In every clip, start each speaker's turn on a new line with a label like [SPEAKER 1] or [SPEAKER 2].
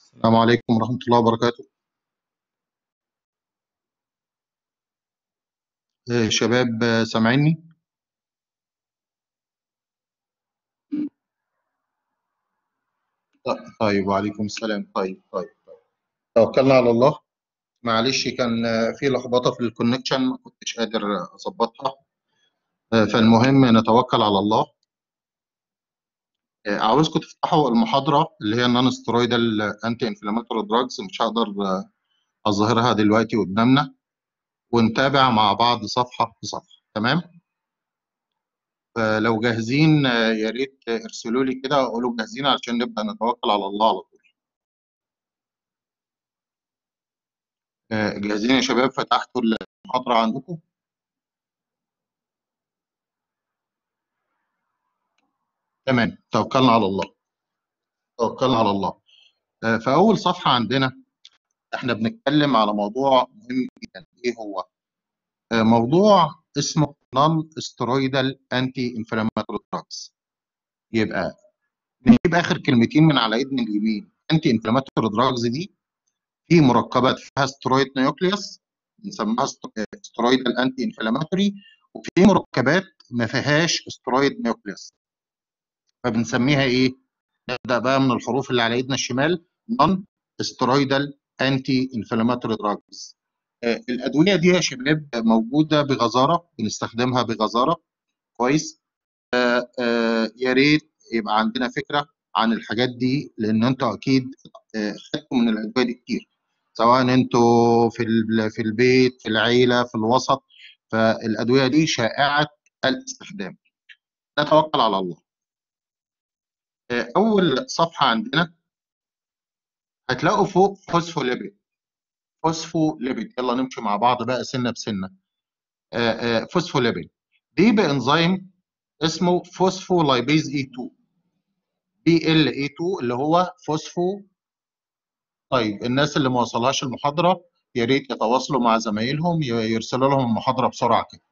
[SPEAKER 1] السلام عليكم ورحمة الله وبركاته آه، شباب آه، سامعيني ط- طيب وعليكم السلام طيب طيب طيب توكلنا على الله معلش كان آه، في لخبطة في الكونكشن ما كنتش قادر آه، أظبطها آه، فالمهم نتوكل على الله آه، عاوزكم تفتحوا المحاضرة اللي هي النون سترويدال انتي انفلاماتوري دراجز مش هقدر آه، أظهرها دلوقتي قدامنا ونتابع مع بعض صفحة بصفحة تمام فلو جاهزين آه، يا ريت ارسلوا لي كده قولوا جاهزين علشان نبدأ نتوكل على الله على طول آه، جاهزين يا شباب فتحتوا المحاضرة عندكم تمام توكلنا على الله توكلنا على الله آه، فأول صفحة عندنا احنا بنتكلم على موضوع مهم جدا ايه هو آه، موضوع اسمه نون سترويدال انتي انفلاماتوري دراجز يبقى نجيب اخر كلمتين من على ايدنا اليمين انتي انفلاماتوري دراجز دي في مركبات فيها سترويد نيوكليوس بنسميها سترويدال انتي انفلاماتوري وفي مركبات ما فيهاش سترويد نيوكليوس فبنسميها ايه؟ نبدا بقى من الحروف اللي على ايدنا الشمال نون سترويدال انتي انفلاماتوري دراجز الادويه دي يا شباب موجوده بغزاره بنستخدمها بغزاره كويس آه، آه، يا ريت يبقى عندنا فكره عن الحاجات دي لان انتوا اكيد آه، خدتوا من الادويه دي كتير سواء انتوا في ال- في البيت في العيله في الوسط فالادويه دي شائعه الاستخدام نتوكل على الله آه، اول صفحه عندنا هتلاقوا فوق فوسفوليبيد فوسفوليبيد يلا نمشي مع بعض بقى سنه بسنه آه، آه، فوسفوليبيد دي بانزيم اسمه فوسفولايبيز اي 2 بي ال اي 2 اللي هو فوسفو طيب الناس اللي ما وصلهاش المحاضره يا ريت يتواصلوا مع زمايلهم ي- يرسلوا لهم المحاضره بسرعه كده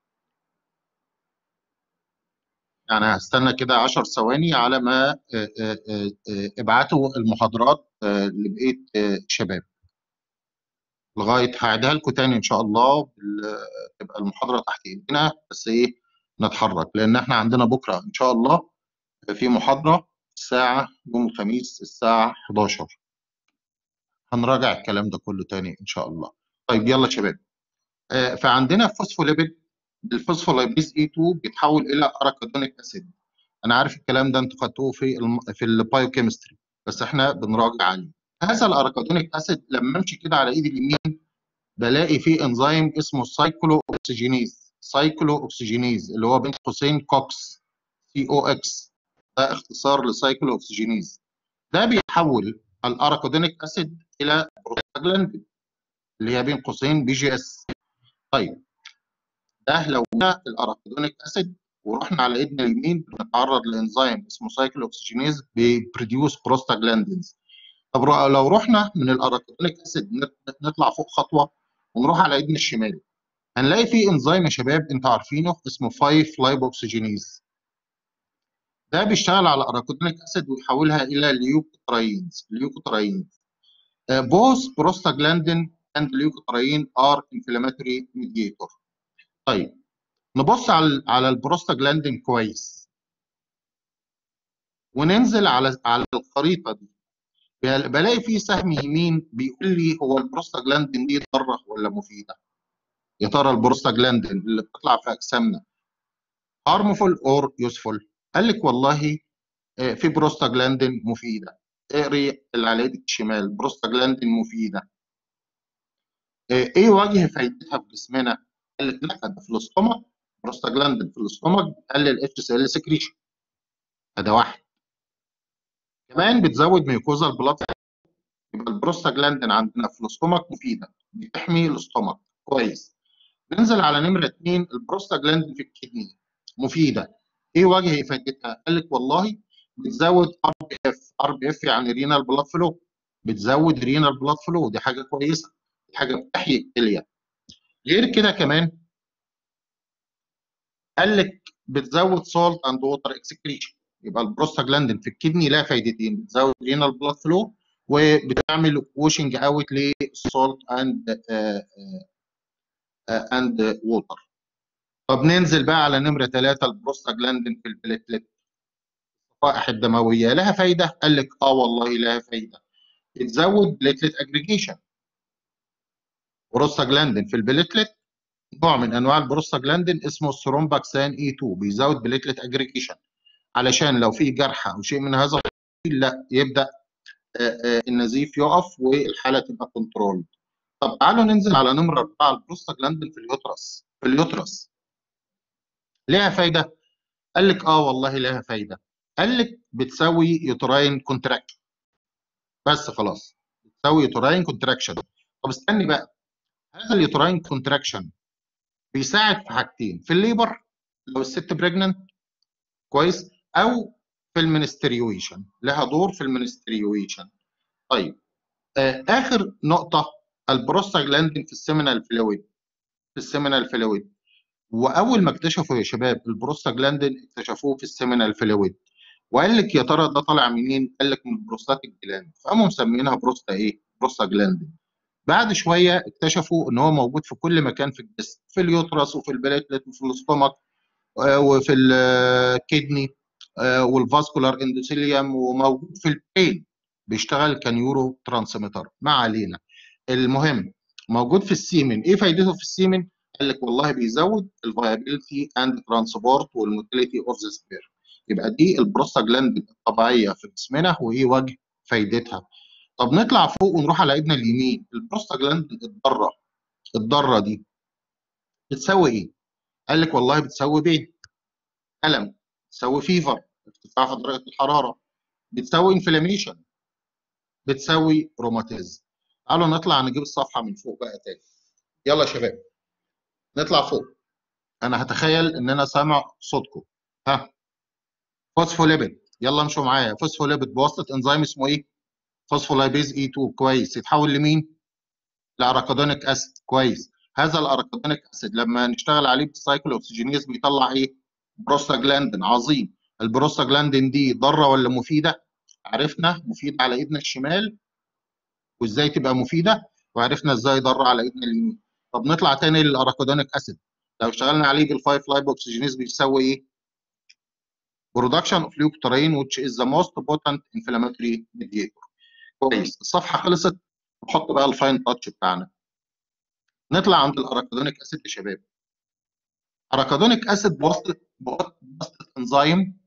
[SPEAKER 1] يعني هستنى كده 10 ثواني على ما آه، آه، آه، آه، ابعتوا المحاضرات آه، لبقيه آه، الشباب لغايه هعيدها لكم تاني ان شاء الله بال- تبقى المحاضره تحت ايدينا بس ايه نتحرك لان احنا عندنا بكره ان شاء الله في محاضره الساعه يوم الخميس الساعه 11 هنراجع الكلام ده كله تاني ان شاء الله طيب يلا يا شباب آه، فعندنا فوسفوليبيد الفوسفولايبيز اي 2 بيتحول الى اراكيدونيك اسيد انا عارف الكلام ده انتوا خدتوه في الم... في البايوكيمستري بس احنا بنراجع عليه هذا الاراكيدونيك اسيد لما امشي كده على ايدي اليمين بلاقي فيه انزيم اسمه سايكلو اوكسجينيز سايكلو اوكسجينيز اللي هو بين قوسين كوكس سي او اكس ده اختصار لسايكلو اوكسجينيز ده بيحول الاراكيدونيك اسيد الى بروستاجلاندين اللي هي بين قوسين بي جي اس طيب ده لو قلنا الاراكيدونيك اسيد ورحنا على ايدنا اليمين بنتعرض لانزيم اسمه سايكل اوكسجينيز بيبروديوس بروستاجلاندينز طب رو- لو رحنا من الاراكيدونيك اسيد نت- نطلع فوق خطوه ونروح على ايدنا الشمال هنلاقي في انزيم يا شباب انتوا عارفينه اسمه 5 لايبوكسجينيز ده بيشتغل على اراكيدونيك اسيد ويحولها الى ليوكوتراينز ليوكوتراينز بوث بروستاجلاندين اند ليوكوتراين ار انفلاماتوري ميديتور طيب نبص على على البروستاجلاندين كويس وننزل على على الخريطه دي بل- بلاقي فيه سهم يمين بيقول لي هو البروستاجلاندين دي ضاره ولا مفيده يا ترى البروستاجلاندين اللي بتطلع في اجسامنا harmful or useful قال لك والله آه، في بروستاجلاندين مفيده اقري اللي على ايدك الشمال بروستاجلاندين مفيده آه، ايه وجه فايدتها في جسمنا قال لك لا ده في الاستومك بروستاجلاندين في الاستومك بتقلل اتش سي ال سكريشن ده واحد كمان بتزود ميوكوزا البلاد يبقى البروستاجلاندين عندنا في الاستومك مفيده بتحمي الاستومك كويس ننزل على نمره اثنين البروستاجلاندين في الكدني مفيده ايه وجه افادتها؟ قال لك والله بتزود ار بي اف ار بي اف يعني رينال بلاد فلو بتزود رينال بلاد فلو دي حاجه كويسه دي حاجه بتحيي الكليه غير كده كمان قال لك بتزود سولت اند ووتر اكسكريشن يبقى البروستاجلاندين في الكدني لها فايدتين بتزود رينال بلاد فلو وبتعمل ووشنج اوت للسولت اند اند ووتر طب ننزل بقى على نمره ثلاثه البروستاجلاندين في البليتلت الصفائح الدمويه لها فايده؟ قال لك اه والله لها فايده بتزود بليتلت اجريجيشن بروستاجلاندين في البليتلت نوع من انواع البروستاجلاندين اسمه الثرومباكسان اي 2 بيزود بليتلت اجريجيشن علشان لو في جرح او شيء من هذا لا يبدا النزيف يقف والحاله تبقى كنترول طب تعالوا ننزل على نمره اربعه البروستاجلاندين في اليوترس في اليوترس ليها فايده؟ قال لك اه والله لها فايده قال لك بتسوي يوتراين كونتراكشن بس خلاص بتسوي يوتراين كونتراكشن طب استني بقى هذا اليوتراين كونتراكشن بيساعد في حاجتين في الليبر لو الست بريجننت كويس او في المنستريويشن لها دور في المنستريويشن طيب آه اخر نقطه البروستاجلاندين في السيمينال فلويد في السيمينال فلويد واول ما اكتشفوا يا شباب البروستاجلاندين اكتشفوه في السيمينال فلويد وقال لك يا ترى ده طالع منين؟ قال لك من البروستاتيك جلاند فقاموا مسمينها بروستا ايه؟ بروستاجلاندين بعد شويه اكتشفوا ان هو موجود في كل مكان في الجسم في اليوترس وفي البليتلت وفي الاستومك وفي الكدني والفاسكولار اندوثيليوم وموجود في البرين بيشتغل كنيورو ترانسميتر ما علينا المهم موجود في السيمن ايه فايدته في السيمن قال لك والله بيزود الفايابيلتي اند ترانسبورت والموتيليتي اوف ذا سبير يبقى دي البروستاجلاند الطبيعيه في جسمنا وايه وجه فايدتها طب نطلع فوق ونروح على ايدنا اليمين البروستاجلاند الضاره الضاره دي بتساوي ايه قال لك والله بتساوي بين الم بتساوي فيفر ارتفاع في درجه الحراره بتساوي انفلاميشن بتساوي روماتيزم تعالوا نطلع نجيب الصفحه من فوق بقى تاني يلا يا شباب نطلع فوق انا هتخيل ان انا سامع صوتكم ها فوسفوليبيد يلا امشوا معايا فوسفوليبيد بواسطه انزيم اسمه ايه فوسفولايبيز اي 2 كويس يتحول لمين لاراكادونيك اسيد كويس هذا الاراكادونيك اسيد لما نشتغل عليه بالسايكل اوكسجينيز بيطلع ايه بروستاجلاندين عظيم البروستاجلاندين دي ضاره ولا مفيده عرفنا مفيده على ايدنا الشمال وازاي تبقى مفيده وعرفنا ازاي ضاره على ايدنا اليمين طب نطلع تاني للاراكادونيك اسيد لو اشتغلنا عليه بالفايف لايب اوكسجينيز بيساوي ايه production of leukotriene which is the most potent inflammatory mediator كويس الصفحه خلصت نحط بقى الفاين تاتش بتاعنا نطلع عند الاراكادونيك اسيد يا شباب اراكادونيك اسيد بواسطه بواسطه انزيم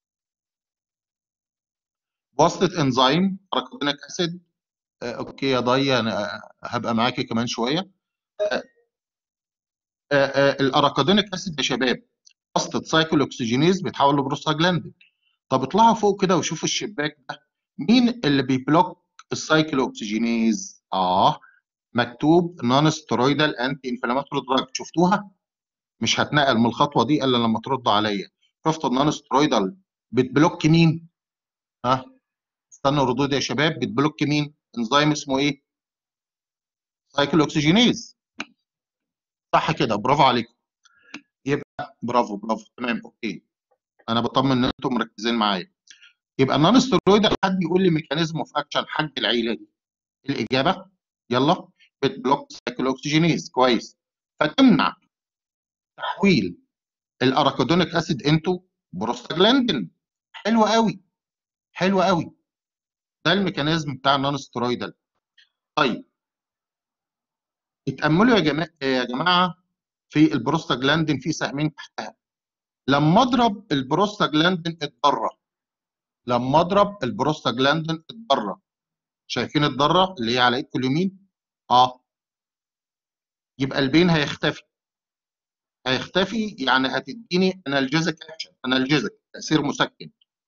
[SPEAKER 1] بواسطه انزيم اراكادونيك اسيد آه اوكي يا ضي انا هبقى معاكي كمان شويه آه آه الاراكادونيك اسيد يا شباب واسطه سايكل اوكسجينيز بيتحول لبروستاجلاندين طب اطلعوا فوق كده وشوفوا الشباك ده مين اللي بيبلوك السايكل اوكسجينيز اه مكتوب نون ستيرويدال انتي انفلاماتوري دراج شفتوها مش هتنقل من الخطوه دي الا لما تردوا عليا شفتوا النون ستيرويدال بتبلوك مين ها استنوا ردود يا شباب بتبلوك مين انزيم اسمه ايه سايكل اوكسجينيز صح كده برافو عليكم يبقى برافو برافو تمام اوكي انا بطمن ان انتم مركزين معايا يبقى النون ستيرويدال حد يقول لي ميكانيزم اوف اكشن حاج العيله دي الاجابه يلا بتبلوك سايكل اوكسجينيز كويس فتمنع تحويل الاراكادونيك اسيد انتو بروستاجلاندين حلو قوي حلو قوي ده الميكانيزم بتاع النون ستيرويدال طيب اتاملوا يا جماعه يا جماعه في البروستاجلاندين في سهمين تحتها لما اضرب البروستاجلاندين اتضرر لما اضرب البروستاجلاندين اتضرر شايفين الضره اللي هي على ايدكم اليمين اه يبقى البين هيختفي هيختفي يعني هتديني انالجيزك اكشن انالجيزك تاثير مسكن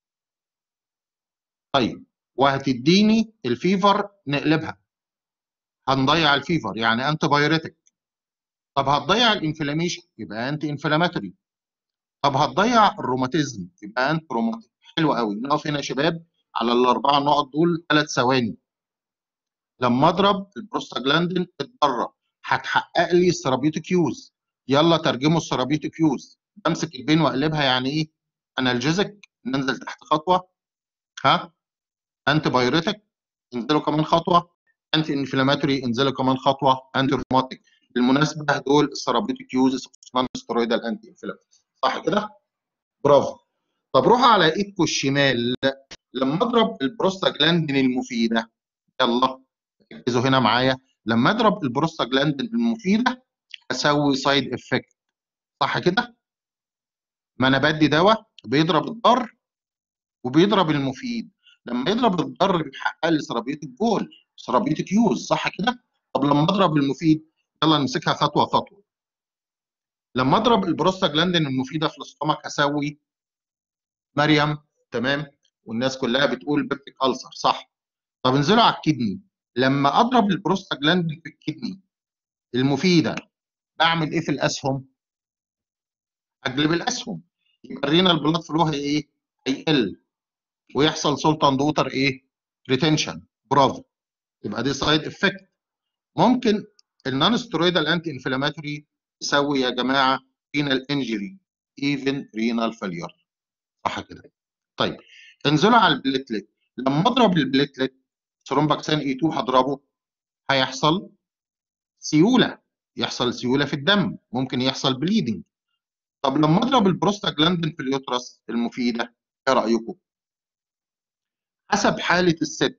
[SPEAKER 1] طيب وهتديني الفيفر نقلبها هنضيع الفيفر يعني انتي بايوريتك طب هتضيع الانفلاميشن يبقى انتي انفلاماتوري طب هتضيع الروماتيزم يبقى انتي روماتيك حلو قوي نقف هنا يا شباب على الاربعه نقط دول ثلاث ثواني لما اضرب البروستاجلاندين اتضرر هتحقق لي الثيرابيوتيك يوز يلا ترجموا الثيرابيوتيك يوز بمسك البين واقلبها يعني ايه انالجيزك ننزل تحت خطوه ها انتي بايوريتك انزلوا كمان خطوه انتي انفلاماتوري انزلوا كمان خطوه انتي روماتيك بالمناسبه دول الثيرابيوتيك يوزز نون ستيرويدال انتي انفلاماتوري صح كده؟ برافو طب روحوا على ايدكم الشمال لما اضرب البروستاجلاندين المفيده يلا ركزوا هنا معايا لما اضرب البروستاجلاندين المفيده اسوي سايد افكت صح كده؟ ما انا بدي دواء بيضرب الضر وبيضرب المفيد لما يضرب الضر بيحقق لي ثيرابيوتيك جول ثيرابيوتيك يوز صح كده؟ طب لما اضرب المفيد يلا نمسكها خطوه خطوه لما اضرب البروستاجلاندين المفيده في الاستومك اسوي مريم تمام والناس كلها بتقول بيبتيك ألسر صح طب انزلوا على الكدني لما اضرب البروستاجلاندين في الكدني المفيده بعمل ايه في الاسهم؟ اجلب الاسهم يبقى الرينال بلاد فلو ايه؟ هيقل ويحصل سلطان دوتر ايه؟ ريتنشن برافو يبقى دي سايد افكت ممكن النون سترويدال انتي انفلاماتوري تسوي يا جماعه رينال انجري ايفن رينال فيلير صح كده طيب انزلوا على البليتلت لما اضرب البليتلت ثرومباكسان اي 2 هضربه هيحصل سيوله يحصل سيوله في الدم ممكن يحصل بليدنج طب لما اضرب البروستاجلاندين في اليوترس المفيده ايه رايكم حسب حاله الست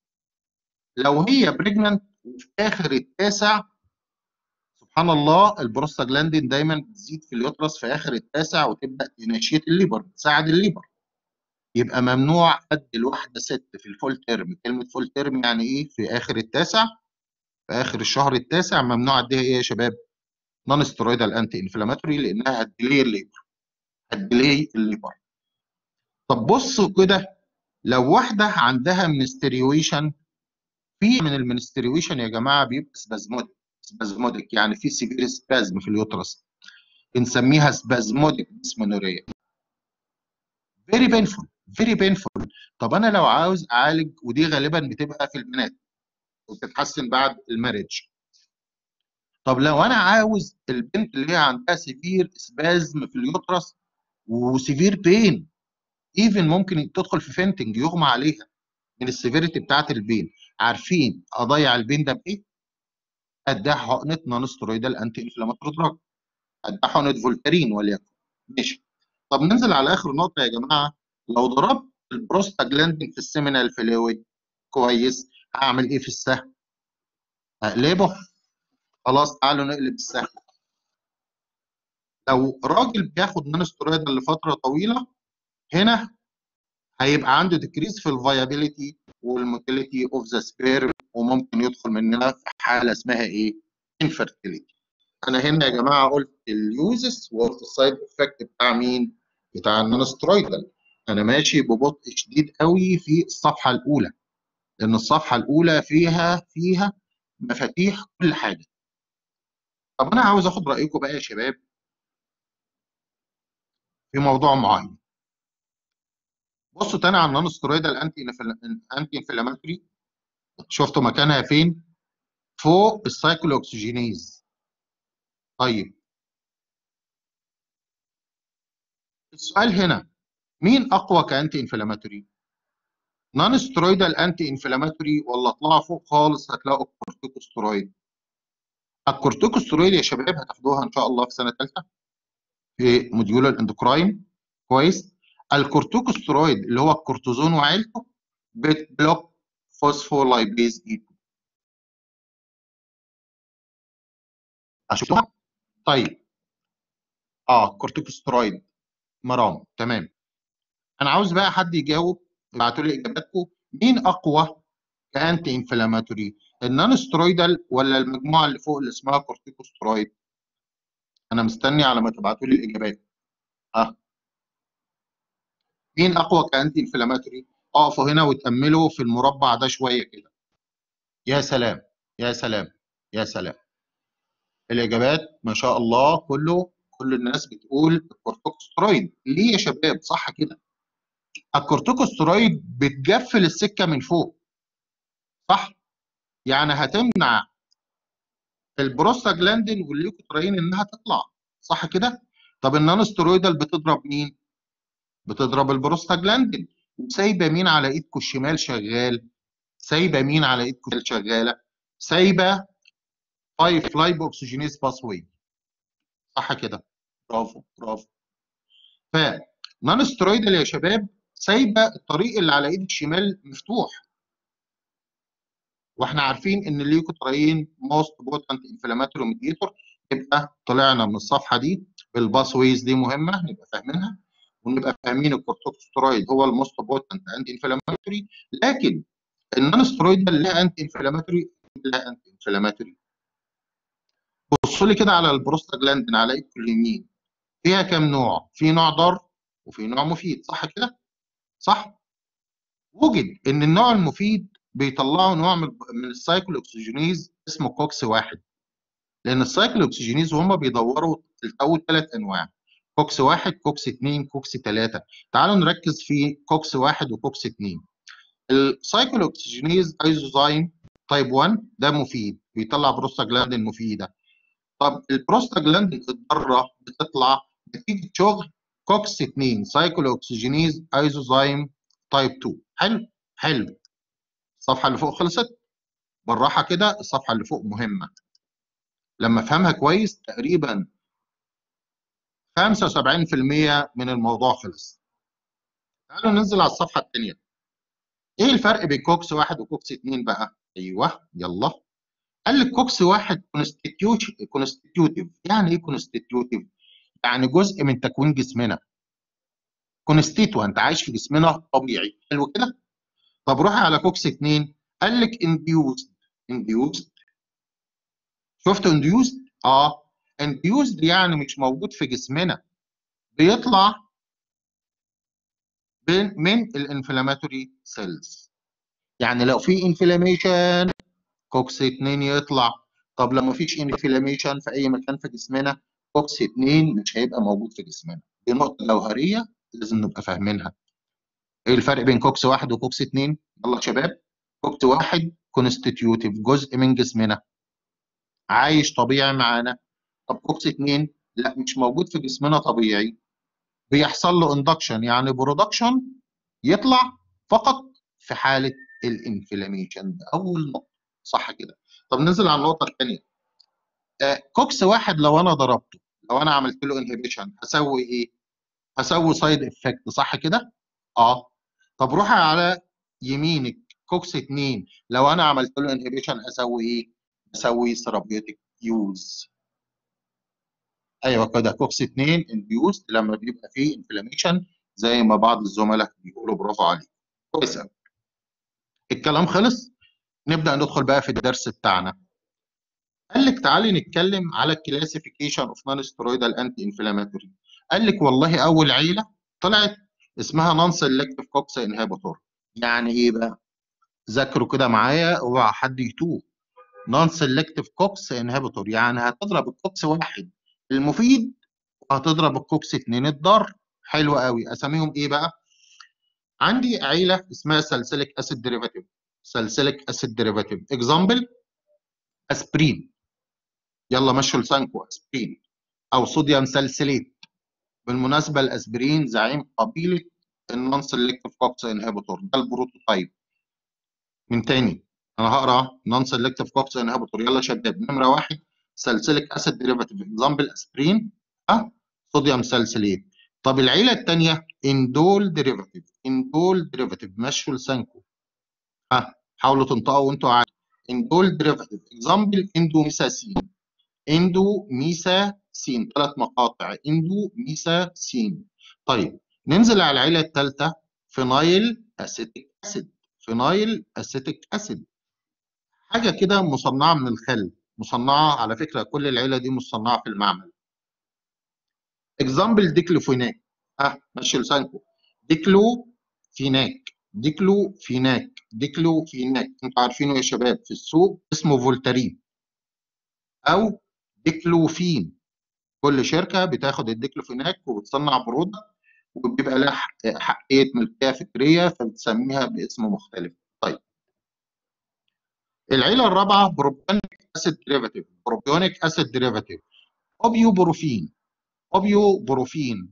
[SPEAKER 1] لو هي بريجننت وفي اخر التاسع سبحان الله البروستاجلاندين دايما بتزيد في اليوترس في اخر التاسع وتبدا تنشيط الليبر تساعد الليبر يبقى ممنوع ادي الواحده ست في الفول تيرم كلمه فول تيرم يعني ايه في اخر التاسع في اخر الشهر التاسع ممنوع اديها ايه يا شباب نون سترويدال انتي انفلاماتوري لانها هتديلي الليبر هتديلي الليبر طب بصوا كده لو واحده عندها منستريويشن في من المنستريويشن يا جماعه بيبقى سبازموديك سبازموديك يعني في سيفير سبازم في اليوترس بنسميها سبازموديك ديسمونوريا فيري بينفول فيري بينفول طب انا لو عاوز اعالج ودي غالبا بتبقى في البنات وبتتحسن بعد الماريج طب لو انا عاوز البنت اللي هي عندها سيفير سبازم في اليوترس وسيفير بين ايفن ممكن تدخل في فينتنج يغمى عليها من السيفيريتي بتاعت البين عارفين اضيع البين ده بايه؟ اديها حقنه نون سترويدال انتي انفلاماتوري دراج اديها حقنه فولتارين وليكن ماشي طب ننزل على اخر نقطه يا جماعه لو ضربت البروستاجلاندين في السيمينال فلويد كويس هعمل ايه في السهم؟ اقلبه خلاص تعالوا نقلب السهم لو راجل بياخد نون سترويدال لفتره طويله هنا هيبقى عنده ديكريز في الفيابيليتي والموتيليتي اوف ذا سبيرم وممكن يدخل مننا في حاله اسمها ايه؟ انفيرتيليتي. انا هنا يا جماعه قلت اليوزز وقلت السايد افكت بتاع مين؟ بتاع النونسترويدال. انا ماشي ببطء شديد قوي في الصفحه الاولى. لان الصفحه الاولى فيها فيها مفاتيح كل حاجه. طب انا عاوز اخد رايكم بقى يا شباب في موضوع معين. بصوا تاني على النون سترويدال انتي انتي انفلاماتوري شفتوا مكانها فين؟ فوق السايكلوكسجينيز طيب السؤال هنا مين اقوى كانتي انفلاماتوري؟ نون سترويدال انتي انفلاماتوري ولا اطلعوا فوق خالص هتلاقوا الكورتيكوسترويد الكورتيكوسترويد يا شباب هتاخدوها ان شاء الله في سنه ثالثه في موديول الاندوكراين كويس الكورتيكوسترويد اللي هو الكورتيزون وعيلته بتبلوك فوسفولايبيز اي 2 شفتوها؟ طيب اه كورتيكوسترويد مرام تمام انا عاوز بقى حد يجاوب ابعتوا لي اجاباتكم مين اقوى كانتي انفلاماتوري النون سترويدال ولا المجموعه اللي فوق اللي اسمها كورتيكوسترويد انا مستني على ما تبعتوا لي الاجابات ها آه. مين اقوى كانتي انفلاماتوري اقفوا هنا وتاملوا في المربع ده شويه كده يا سلام يا سلام يا سلام الاجابات ما شاء الله كله كل الناس بتقول الكورتيكوسترويد ليه يا شباب صح كده الكورتيكوسترويد بتجفل السكه من فوق صح يعني هتمنع البروستاجلاندين والليكوتراين انها تطلع صح كده طب النون سترويدال بتضرب مين بتضرب البروستاجلاندين وسايبه مين على ايدكم الشمال شغال سايبه مين على ايدكم شغاله سايبه 5 لايبو اوكسجينيز باثوي صح كده برافو برافو ف نون سترويدال يا شباب سايبه الطريق اللي على ايد الشمال مفتوح واحنا عارفين ان الليوكوتراين موست بوتنت انفلاماتوري ميديتور يبقى طلعنا من الصفحه دي الباس ويز دي مهمه نبقى فاهمينها ونبقى فاهمين الكورتيكوسترويد هو الموست بوتنت انتي انفلاماتوري لكن النون سترويدال لها انتي انفلاماتوري لها انتي انفلاماتوري بصوا لي كده على البروستاجلاندين على ايدكم اليمين فيها كام نوع؟ في نوع ضار وفي نوع مفيد صح كده؟ صح؟ وجد ان النوع المفيد بيطلعوا نوع من من السايكل اوكسجينيز اسمه كوكس واحد لان السايكل اوكسجينيز وهم بيدوروا اول ثلاث انواع كوكس واحد كوكس اثنين كوكس ثلاثه تعالوا نركز في كوكس واحد وكوكس اثنين السايكل اوكسجينيز ايزوزايم تايب 1 ده مفيد بيطلع بروستاجلاندين مفيده طب البروستاجلاندين الضاره بتطلع نتيجه شغل كوكس 2 سايكل اوكسجينيز ايزوزايم تايب 2 حلو حلو الصفحه اللي فوق خلصت بالراحه كده الصفحه اللي فوق مهمه لما افهمها كويس تقريبا 75% من الموضوع خلص تعالوا ننزل على الصفحه الثانيه ايه الفرق بين كوكس واحد وكوكس اثنين بقى ايوه يلا قال لك كوكس واحد كونستيتيوتيف يعني ايه كونستيتيوتيف يعني جزء من تكوين جسمنا كونستيتوانت عايش في جسمنا طبيعي حلو كده طب روحي على كوكس 2 قال لك انديوزد انديوزد شفت انديوزد اه انديوزد يعني مش موجود في جسمنا بيطلع من الانفلاماتوري سيلز يعني لو في انفلاميشن كوكس 2 يطلع طب لو ما فيش انفلاميشن في اي مكان في جسمنا كوكس 2 مش هيبقى موجود في جسمنا دي نقطه جوهريه لازم نبقى فاهمينها ايه الفرق بين كوكس واحد وكوكس اتنين؟ يلا يا شباب كوكس واحد كونستيتيوتيف جزء من جسمنا عايش طبيعي معانا طب كوكس اتنين لا مش موجود في جسمنا طبيعي بيحصل له اندكشن يعني برودكشن يطلع فقط في حاله الانفلاميشن ده اول نقطه صح كده طب ننزل على النقطه الثانيه آه كوكس واحد لو انا ضربته لو انا عملت له انهبيشن هسوي ايه؟ هسوي سايد افكت صح كده؟ اه طب روحي على يمينك كوكس 2 لو انا عملت له انهبيشن هسوي ايه؟ هسوي ثيرابيوتيك يوز ايوه كده كوكس 2 انديوست لما بيبقى فيه انفلاميشن زي ما بعض الزملاء بيقولوا برافو عليك كويس قوي الكلام خلص نبدا ندخل بقى في الدرس بتاعنا قال لك تعالي نتكلم على الكلاسيفيكيشن اوف نون ستيرويدال انتي انفلاماتوري قال لك والله اول عيله طلعت اسمها نون سيلكتيف كوكس انهبيتور يعني ايه بقى ذاكروا كده معايا اوعى حد يتوه نون سيلكتيف كوكس انهبيتور يعني هتضرب الكوكس واحد المفيد وهتضرب الكوكس اتنين الضار حلو قوي اساميهم ايه بقى عندي عيله اسمها سلسلك اسيد ديريفاتيف سلسلك اسيد ديريفاتيف اكزامبل اسبرين يلا مشوا لسانكو اسبرين او صوديوم سالسيليت بالمناسبه الاسبرين زعيم قبيله النون سيلكتيف كوكس انهبيتور ده البروتوتايب من تاني انا هقرا نون سيلكتيف كوكس انهبيتور يلا يا شباب نمره واحد سلسلك اسيد ديريفاتيف اكزامبل اسبرين اه صوديوم سالسيليت طب العيله الثانيه اندول ديريفاتيف اندول ديريفاتيف مشوا لسانكو ها آه. حاولوا تنطقوا وانتوا عارفين اندول ديريفاتيف اكزامبل اندوميساسين اندوميساسين ثلاث مقاطع اندوميساسين طيب ننزل على العيله الثالثه فينايل اسيتيك اسيد فينايل اسيتيك اسيد حاجه كده مصنعه من الخل مصنعه على فكره كل العيله دي مصنعه في المعمل اكزامبل ديكلوفيناك اه ماشي لسانكو ديكلوفيناك ديكلوفيناك ديكلوفيناك انتوا عارفينه يا شباب في السوق اسمه فولتارين او ديكلوفين كل شركه بتاخد الديكلوفيناك وبتصنع برودكت وبيبقى لها حقيه ملكيه فكريه فبتسميها باسم مختلف طيب العيله الرابعه بروبيونيك اسيد ديريفاتيف بروبيونيك اسيد ديريفاتيف اوبيوبروفين اوبيوبروفين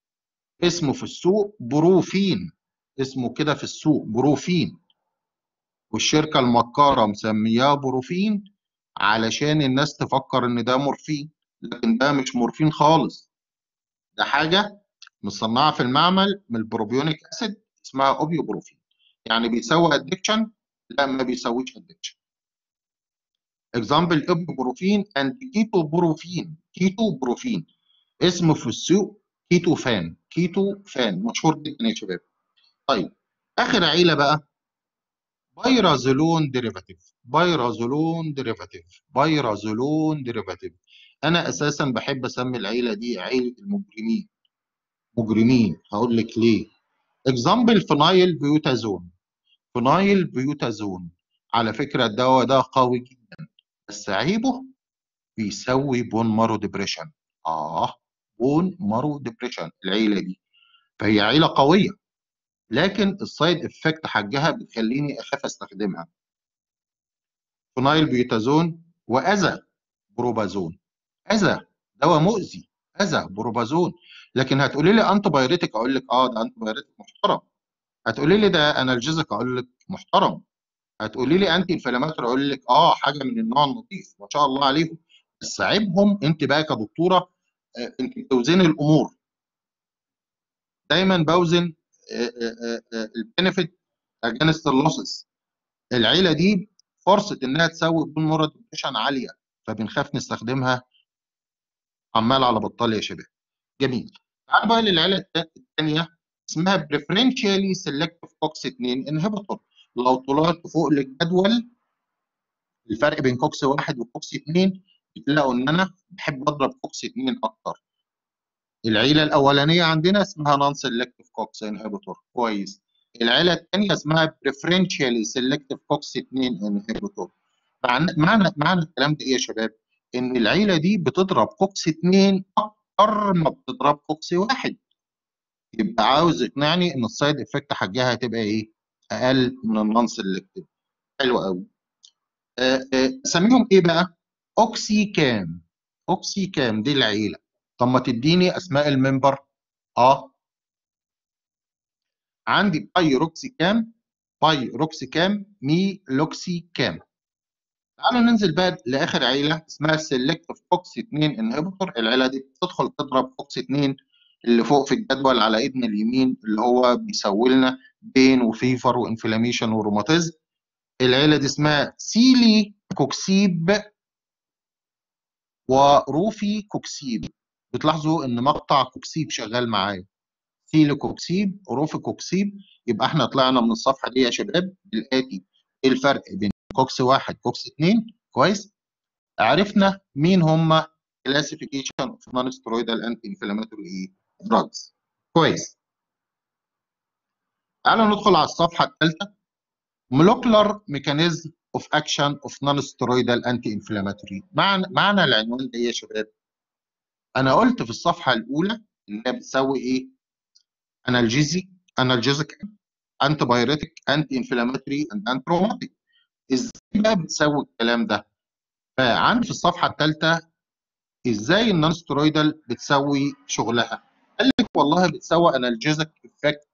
[SPEAKER 1] اسمه في السوق بروفين اسمه كده في السوق بروفين والشركه المكاره مسمياه بروفين علشان الناس تفكر ان ده مورفين لكن ده مش مورفين خالص ده حاجه مصنعه في المعمل من البروبيونيك اسيد اسمها اوبيوبروفين يعني بيسوي ادكشن لا ما بيسويش ادكشن اكزامبل اوبيوبروفين اند كيتو بروفين كيتو بروفين اسمه في السوق كيتو فان كيتو فان مشهور جدا يا شباب طيب اخر عيله بقى بايرازولون ديريفاتيف بايرازولون ديريفاتيف بايرازولون ديريفاتيف انا اساسا بحب اسمي العيله دي عيله المجرمين مجرمين هقول لك ليه اكزامبل فينايل بيوتازون فينايل بيوتازون على فكره الدواء ده قوي جدا بس عيبه بيسوي بون مارو ديبريشن اه بون مارو ديبريشن العيله دي فهي عيله قويه لكن السايد افكت حجها بتخليني اخاف استخدمها فينايل بيوتازون واذى بروبازون اذى دواء مؤذي اذى بروبازون لكن هتقولي لي انتي بايوريتك اقول لك اه ده انتي بايوريتك محترم هتقولي لي ده انالجيزك اقول لك محترم هتقولي لي انتي انفلاماتوري اقول لك اه حاجه من النوع النظيف ما شاء الله عليهم بس عيبهم انت بقى كدكتوره آه، انت بتوزني الامور دايما بوزن البنفيت اجينست اللوسز العيله دي فرصه انها تسوي بون مرض ديبريشن عاليه فبنخاف نستخدمها عمال على بطال يا شباب جميل تعال بقى للعيله الثانيه اسمها بريفرنشالي سيلكتيف كوكس 2 انهبيتور لو طلعت فوق الجدول الفرق بين كوكس واحد وكوكس 2 بتلاقوا ان انا بحب اضرب كوكس 2 اكتر العيله الاولانيه عندنا اسمها نون سيلكتيف كوكس انهبيتور كويس العيله الثانيه اسمها بريفرنشالي سيلكتيف كوكس 2 انهبيتور معنى معنى معنى الكلام ده ايه يا شباب؟ ان العيله دي بتضرب كوكس 2 اكتر ما بتضرب كوكس واحد يبقى عاوز يقنعني ان السايد افكت حجها هتبقى ايه؟ اقل من النون سيلكتيف حلو قوي اسميهم ايه بقى؟ اوكسي كام اوكسي كام دي العيله طب ما تديني اسماء الممبر اه عندي باي روكسي كام باي روكسي كام مي لوكسي كام تعالوا ننزل بقى لاخر عيله اسمها سيلكتيف كوكس 2 انهبيتور العيله دي بتدخل تضرب كوكس 2 اللي فوق في الجدول على ايدنا اليمين اللي هو بيسوي لنا بين وفيفر وانفلاميشن وروماتيزم العيله دي اسمها سيلي كوكسيب وروفي كوكسيب بتلاحظوا ان مقطع كوكسيب شغال معايا سيلي كوكسيب روفي كوكسيب يبقى احنا طلعنا من الصفحه دي يا شباب بالاتي ايه الفرق بين كوكس واحد كوكس اثنين كويس عرفنا مين هم كلاسيفيكيشن اوف نون سترويدال انتي انفلاماتوري دراجز كويس تعالوا ندخل على الصفحه الثالثه molecular mechanism of action of non-steroidal anti-inflammatory معنى معنى العنوان ده يا شباب انا قلت في الصفحه الاولى انها بتسوي ايه انالجيزي انالجيزك انتي بايوريتك انتي انفلاماتوري اند انتي روماتيك ازاي بقى بتسوي الكلام ده فعندي في الصفحه الثالثه ازاي النون سترويدال بتسوي شغلها قال لك والله بتسوي انالجيزك افكت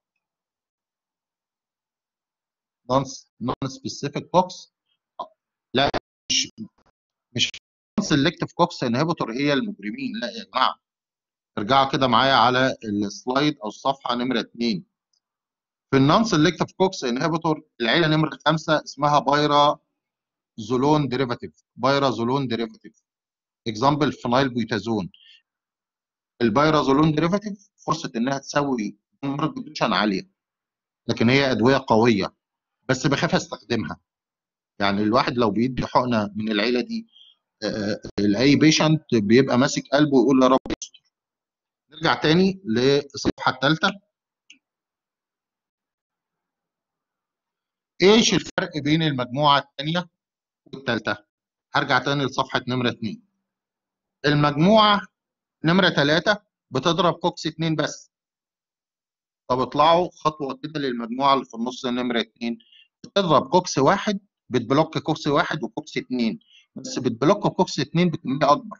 [SPEAKER 1] نون نون سبيسيفيك كوكس لا مش مش سيلكتيف كوكس انهبيتور هي المجرمين لا يا جماعه ارجعوا كده معايا على السلايد او الصفحه نمره 2 في النون سيلكتيف كوكس انهبيتور العيله نمره 5 اسمها بايرا زولون ديريفاتيف بايرا زولون ديريفاتيف اكزامبل فينايل بيوتازون البايرازولون ديريفاتيف فرصه انها تسوي مرض ديبريشن عاليه لكن هي ادويه قويه بس بخاف استخدمها يعني الواحد لو بيدي حقنه من العيله دي لاي بيشنت بيبقى ماسك قلبه ويقول يا رب يستر نرجع تاني للصفحه الثالثه ايش الفرق بين المجموعه الثانيه والثالثه هرجع تاني لصفحه نمره 2 المجموعه نمره 3 بتضرب كوكس 2 بس طب اطلعوا خطوه كده للمجموعه اللي في النص نمره 2 بتضرب كوكس واحد بتبلوك كوكس واحد وكوكس 2 بس بتبلوك كوكس 2 بكميه اكبر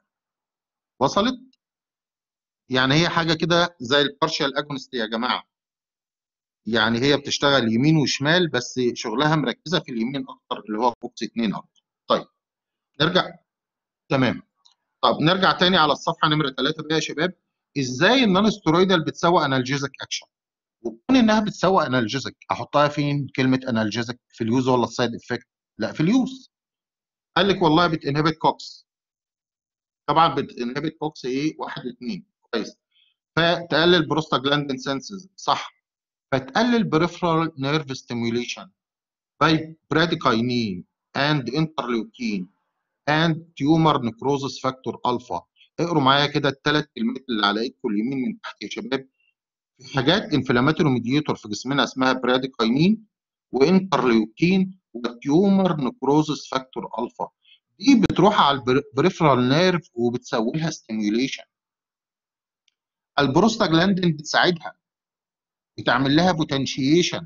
[SPEAKER 1] وصلت يعني هي حاجه كده زي البارشال اجونست يا جماعه يعني هي بتشتغل يمين وشمال بس شغلها مركزه في اليمين اكتر اللي هو كوكس 2 اكتر طيب نرجع تمام طب نرجع تاني على الصفحه نمره 3 بقى يا شباب ازاي النون ستيرويدال بتسوي انالجيزك اكشن وكون انها بتسوي انالجيزك احطها فين كلمه انالجيزك في اليوز ولا السايد افكت لا في اليوز قال لك والله بتنهبت كوكس طبعا بتنهبت كوكس ايه 1 2 كويس فتقلل بروستاجلاندين سنسز صح فتقلل peripheral nerve stimulation by bradykinin and interleukin and tumor necrosis factor alpha اقروا معايا كده الثلاث كلمات اللي على ايدكم اليمين من تحت يا شباب في حاجات انفلاماتوري ميديتور في جسمنا اسمها براديكاينين وانترليوكين وتيومر نكروزس فاكتور الفا دي بتروح على البريفرال نيرف وبتسوي لها ستيميوليشن البروستاجلاندين بتساعدها بتعمل لها بوتنشيشن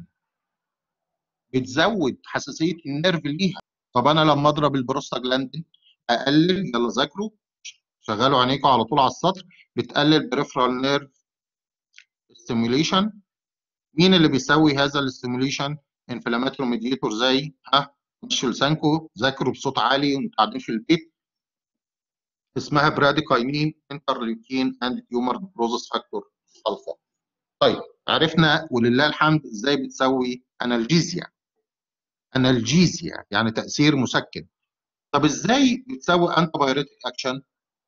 [SPEAKER 1] بتزود حساسيه النيرف ليها طب انا لما اضرب البروستاجلاندين اقلل يلا ذاكروا شغلوا عينيكم على طول على السطر بتقلل بريفرال نيرف ستيميوليشن مين اللي بيسوي هذا الاستيميوليشن انفلاماتوري ميديتور زي ها مشوا لسانكو ذاكروا بصوت عالي وانتوا قاعدين في البيت اسمها براديكاينين انترليوكين اند تيومر بروزس فاكتور الفا طيب عرفنا ولله الحمد ازاي بتسوي انالجيزيا انالجيزيا يعني تاثير مسكن طب ازاي بتسوي انتي بايوريتيك اكشن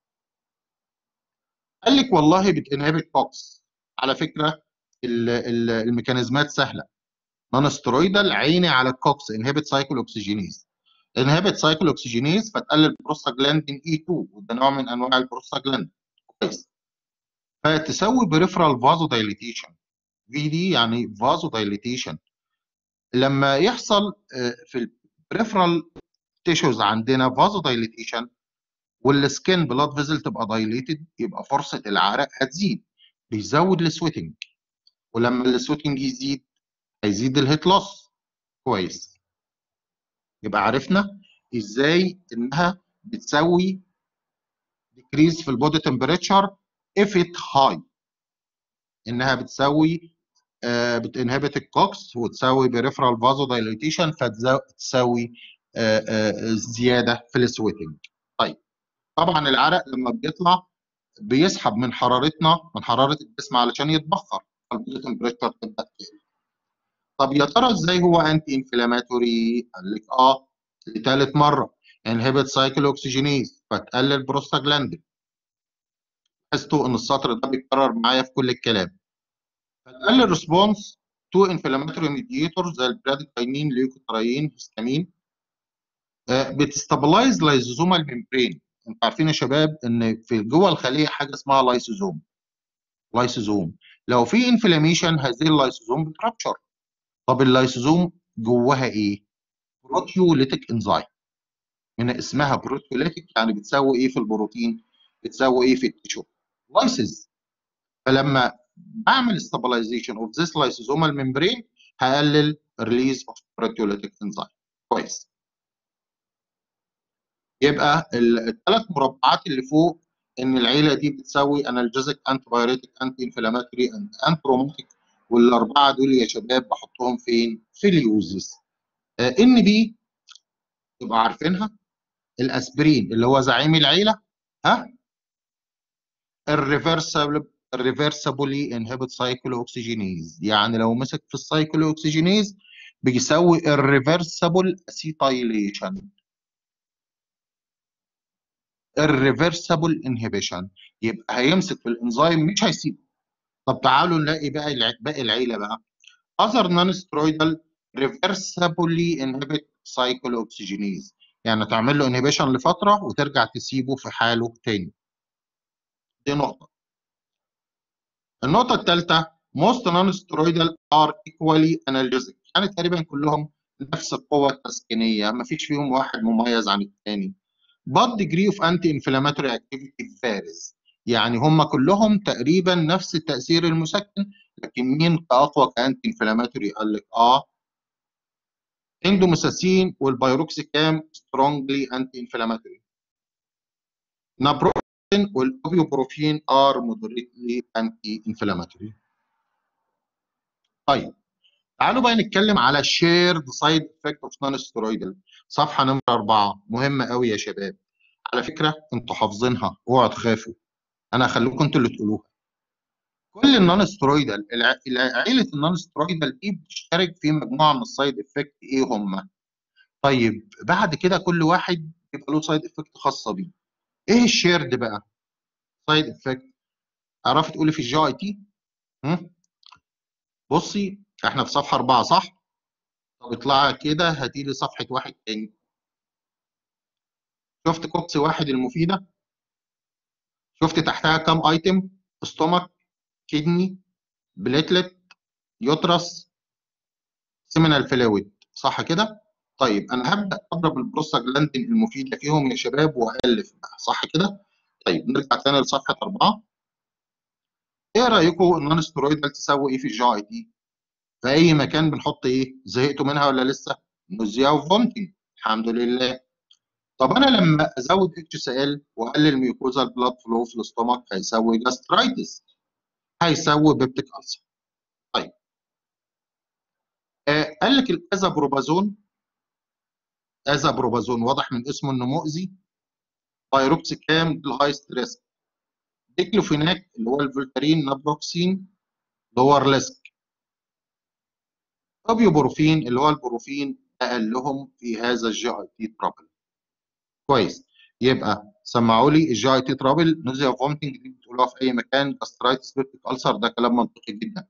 [SPEAKER 1] قال لك والله بتنهبت كوكس على فكره ال ال الميكانيزمات سهله نون سترويدال عيني على الكوكس انهبت سايكل اوكسجينيز انهبت سايكل اوكسجينيز فتقلل بروستاجلاندين اي 2 وده نوع من انواع البروستاجلاندين كويس فتسوي بريفرال فازو دايليتيشن في دي يعني فازو دايليتيشن لما يحصل في البريفرال تيشوز عندنا فازو دايليتيشن والسكين بلاد فيزل تبقى دايليتد يبقى فرصه العرق هتزيد بيزود السويتنج ولما السويتنج يزيد هيزيد الهيت لوس كويس يبقى عرفنا ازاي انها بتسوي ديكريز في البودي تمبريتشر if it high انها بتسوي آه بتنهبت الكوكس وتسوي بريفرال فازو دايليتيشن فتسوي آه آه زياده في السويتنج طيب طبعا العرق لما بيطلع بيسحب من حرارتنا من حراره الجسم علشان يتبخر فالبودي تمبريتشر تبدا تقل طب يا ترى ازاي هو انتي انفلاماتوري؟ قال لك اه لثالث مره انهبت سايكل اوكسجينيز فتقلل بروستاجلاندين لاحظتوا ان السطر ده بيتكرر معايا في كل الكلام فتقلل ريسبونس تو انفلاماتوري ميديتور زي البراديكاينين ليوكوترايين هيستامين آه بتستابلايز لايزوزومال ميمبرين انتوا عارفين يا شباب ان في جوه الخليه حاجه اسمها لايسوزوم لايسوزوم لو في انفلاميشن هذه اللايسوزوم بترابشر طب اللايسوزوم جواها ايه؟ بروتيوليتيك انزيم من اسمها بروتيوليتيك يعني بتسوي ايه في البروتين؟ بتسوي ايه في التيشو؟ لايسز فلما بعمل stabilization of this lysosomal membrane هقلل release of proteolytic enzyme كويس يبقى الثلاث مربعات اللي فوق ان العيله دي بتسوي analgesic antibiotic anti inflammatory and antibiotic والاربعه دول يا شباب بحطهم فين؟ في اليوزز. ان بي تبقى عارفينها الاسبرين اللي هو زعيم العيله ها؟ الريفرسبل الريفرسبولي انهبت سايكلو اوكسجينيز يعني لو مسك في السايكلو اوكسجينيز بيسوي الريفرسبل اسيتايليشن الريفرسبل انهبيشن يبقى هيمسك في الانزيم مش هيسيبه طب تعالوا نلاقي بقى باقي العيله بقى other non-steroidal reversibly inhibit cyclooxygenase يعني تعمل له inhibition لفتره وترجع تسيبه في حاله تاني دي نقطه النقطه الثالثه most non-steroidal are equally analgesic يعني تقريبا كلهم نفس القوه التسكينيه ما فيش فيهم واحد مميز عن الثاني but degree of anti-inflammatory activity varies يعني هم كلهم تقريبا نفس التاثير المسكن لكن مين اقوى كانتي انفلاماتوري قال لك اه اندوميساسين والبيروكسيكام سترونجلي انتي انفلاماتوري نابروفين والاوبيوبروفين ار مودريتلي انتي انفلاماتوري طيب تعالوا بقى نتكلم على الشيرد سايد افكت اوف نون ستيرويدال صفحه نمره أربعة مهمه قوي يا شباب على فكره انتوا حافظينها اوعوا تخافوا انا هخليكم انتوا اللي تقولوها كل النون ستيرويدال عيله النون ستيرويدال دي بتشترك في مجموعه من السايد افكت ايه هم طيب بعد كده كل واحد يبقى له سايد افكت خاصه بيه ايه الشيرد بقى سايد افكت تعرفي تقولي في الجي اي تي بصي احنا في صفحه أربعة صح طب اطلعي كده هاتي لي صفحه واحد تاني شفت كوبس واحد المفيده شفت تحتها كام ايتم ستومك كدني بليتلت يوترس سيمينال فلويد صح كده طيب انا هبدا اضرب البروستاجلاندين المفيده فيهم يا شباب والف بقى صح كده طيب نرجع تاني لصفحه أربعة ايه رايكم النون ستيرويدال تسوي ايه في الجي اي تي في اي مكان بنحط ايه زهقتوا منها ولا لسه نوزيا وفومتنج الحمد لله طب انا لما ازود اتش سي ال واقلل ميوكوزال بلاد فلو في الاستومك هيسوي جاسترايتس هيسوي بيبتيك ألسر طيب آه قال لك الازابروبازون ازابروبازون واضح من اسمه انه مؤذي بايروكسيكام الهايست ريسك ديكلوفيناك اللي هو الفولتارين نابروكسين لور ريسك اوبيوبروفين اللي هو البروفين اقلهم في هذا الجي اي تي ترابل كويس يبقى سمعوا لي الجي اي تي ترابل نوزيا فومتنج دي بتقولوها في اي مكان جاسترايتس بيبتيك ألسر ده كلام منطقي جدا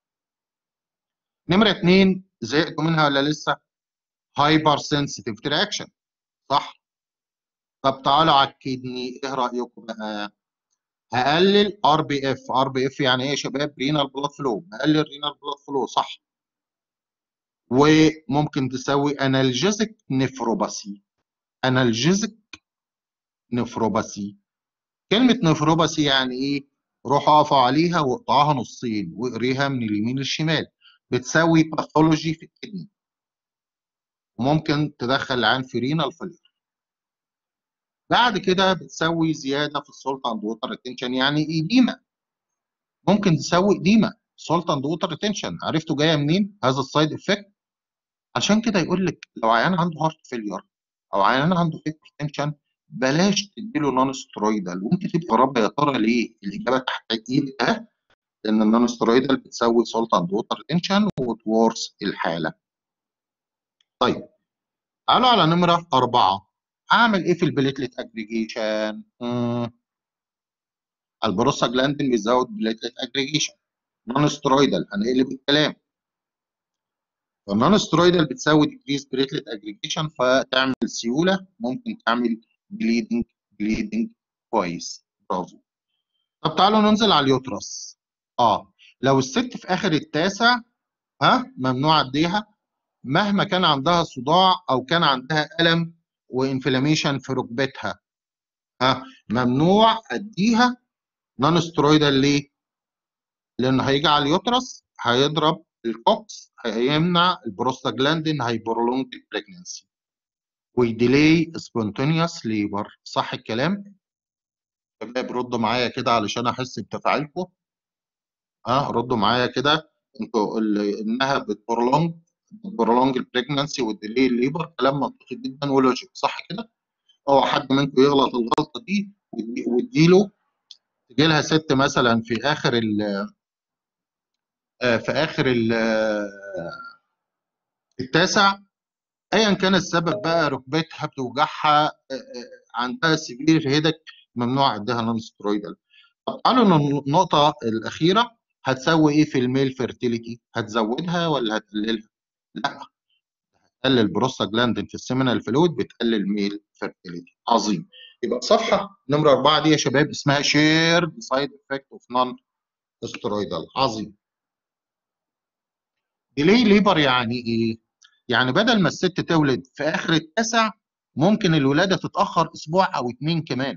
[SPEAKER 1] نمرة اتنين زهقتوا منها ولا لسه؟ هايبر سنسيتيف رياكشن صح؟ طب تعالوا على الكدني ايه رايكم بقى؟ هقلل ار بي اف ار بي اف يعني ايه يا شباب؟ رينال بلاد فلو هقلل رينال بلاد فلو صح وممكن تسوي انالجيزك نفروباسي انالجيزك نفروباسي كلمة نفروباسي يعني ايه؟ روحوا اقفوا عليها واقطعوها نصين واقريها من اليمين للشمال بتسوي باثولوجي في الكدني وممكن تدخل العين في رينال فيلير بعد كده بتسوي زياده في السولت اند ووتر ريتنشن يعني ايديما ممكن تسوي ايديما سولت اند ووتر ريتنشن عرفتوا جايه منين هذا السايد افكت عشان كده يقول لك لو عيان عنده هارت فيلير او عيان عنده هايبرتنشن بلاش تديله نون سترويدال وانت تبقى رب يا ترى ليه الاجابه تحت ايدها لان النون سترويدال بتسوي سولت اند ووتر ريتنشن وتورث الحاله طيب تعالوا على نمره أربعة أعمل إيه في البليتلت أجريجيشن؟ البروستاجلاندين بيزود بليتلت أجريجيشن نون سترويدال هنقلب الكلام النون سترويدال بتساوي ديكريز بليتلت أجريجيشن فتعمل سيولة ممكن تعمل بليدنج بليدنج كويس برافو طب تعالوا ننزل على اليوترس اه لو الست في آخر التاسع ها ممنوع أديها مهما كان عندها صداع او كان عندها الم وانفلاميشن في ركبتها ها ممنوع اديها نون سترويدال ليه؟ لانه هيجي على اليوترس هيضرب الكوكس هيمنع البروستاجلاندين هيبرولونج البريجنسي ويديلي سبونتينيوس ليبر صح الكلام؟ شباب ردوا معايا كده علشان احس بتفاعلكم ها ردوا معايا كده انتوا انها بتبرولونج برولونج البريجنسي والديلي الليبر كلام منطقي جدا ولوجيك صح كده؟ اوعى حد منكم يغلط الغلطه دي واديله تجي لها ست مثلا في اخر ال في اخر ال التاسع ايا كان السبب بقى ركبتها بتوجعها عندها سيفير هيدك ممنوع اديها نون سترويدال طب تعالوا النقطه الاخيره هتسوي ايه في الميل فيرتيليتي؟ هتزودها ولا هتقللها؟ لا هتقلل بروستاجلاندين في السيمينال فلويد بتقلل ميل فيرتيليتي عظيم يبقى الصفحه نمره اربعه دي يا شباب اسمها شيرد سايد افكت اوف نون سترويدال عظيم ديلي ليبر يعني ايه؟ يعني بدل ما الست تولد في اخر التاسع ممكن الولاده تتاخر اسبوع او اتنين كمان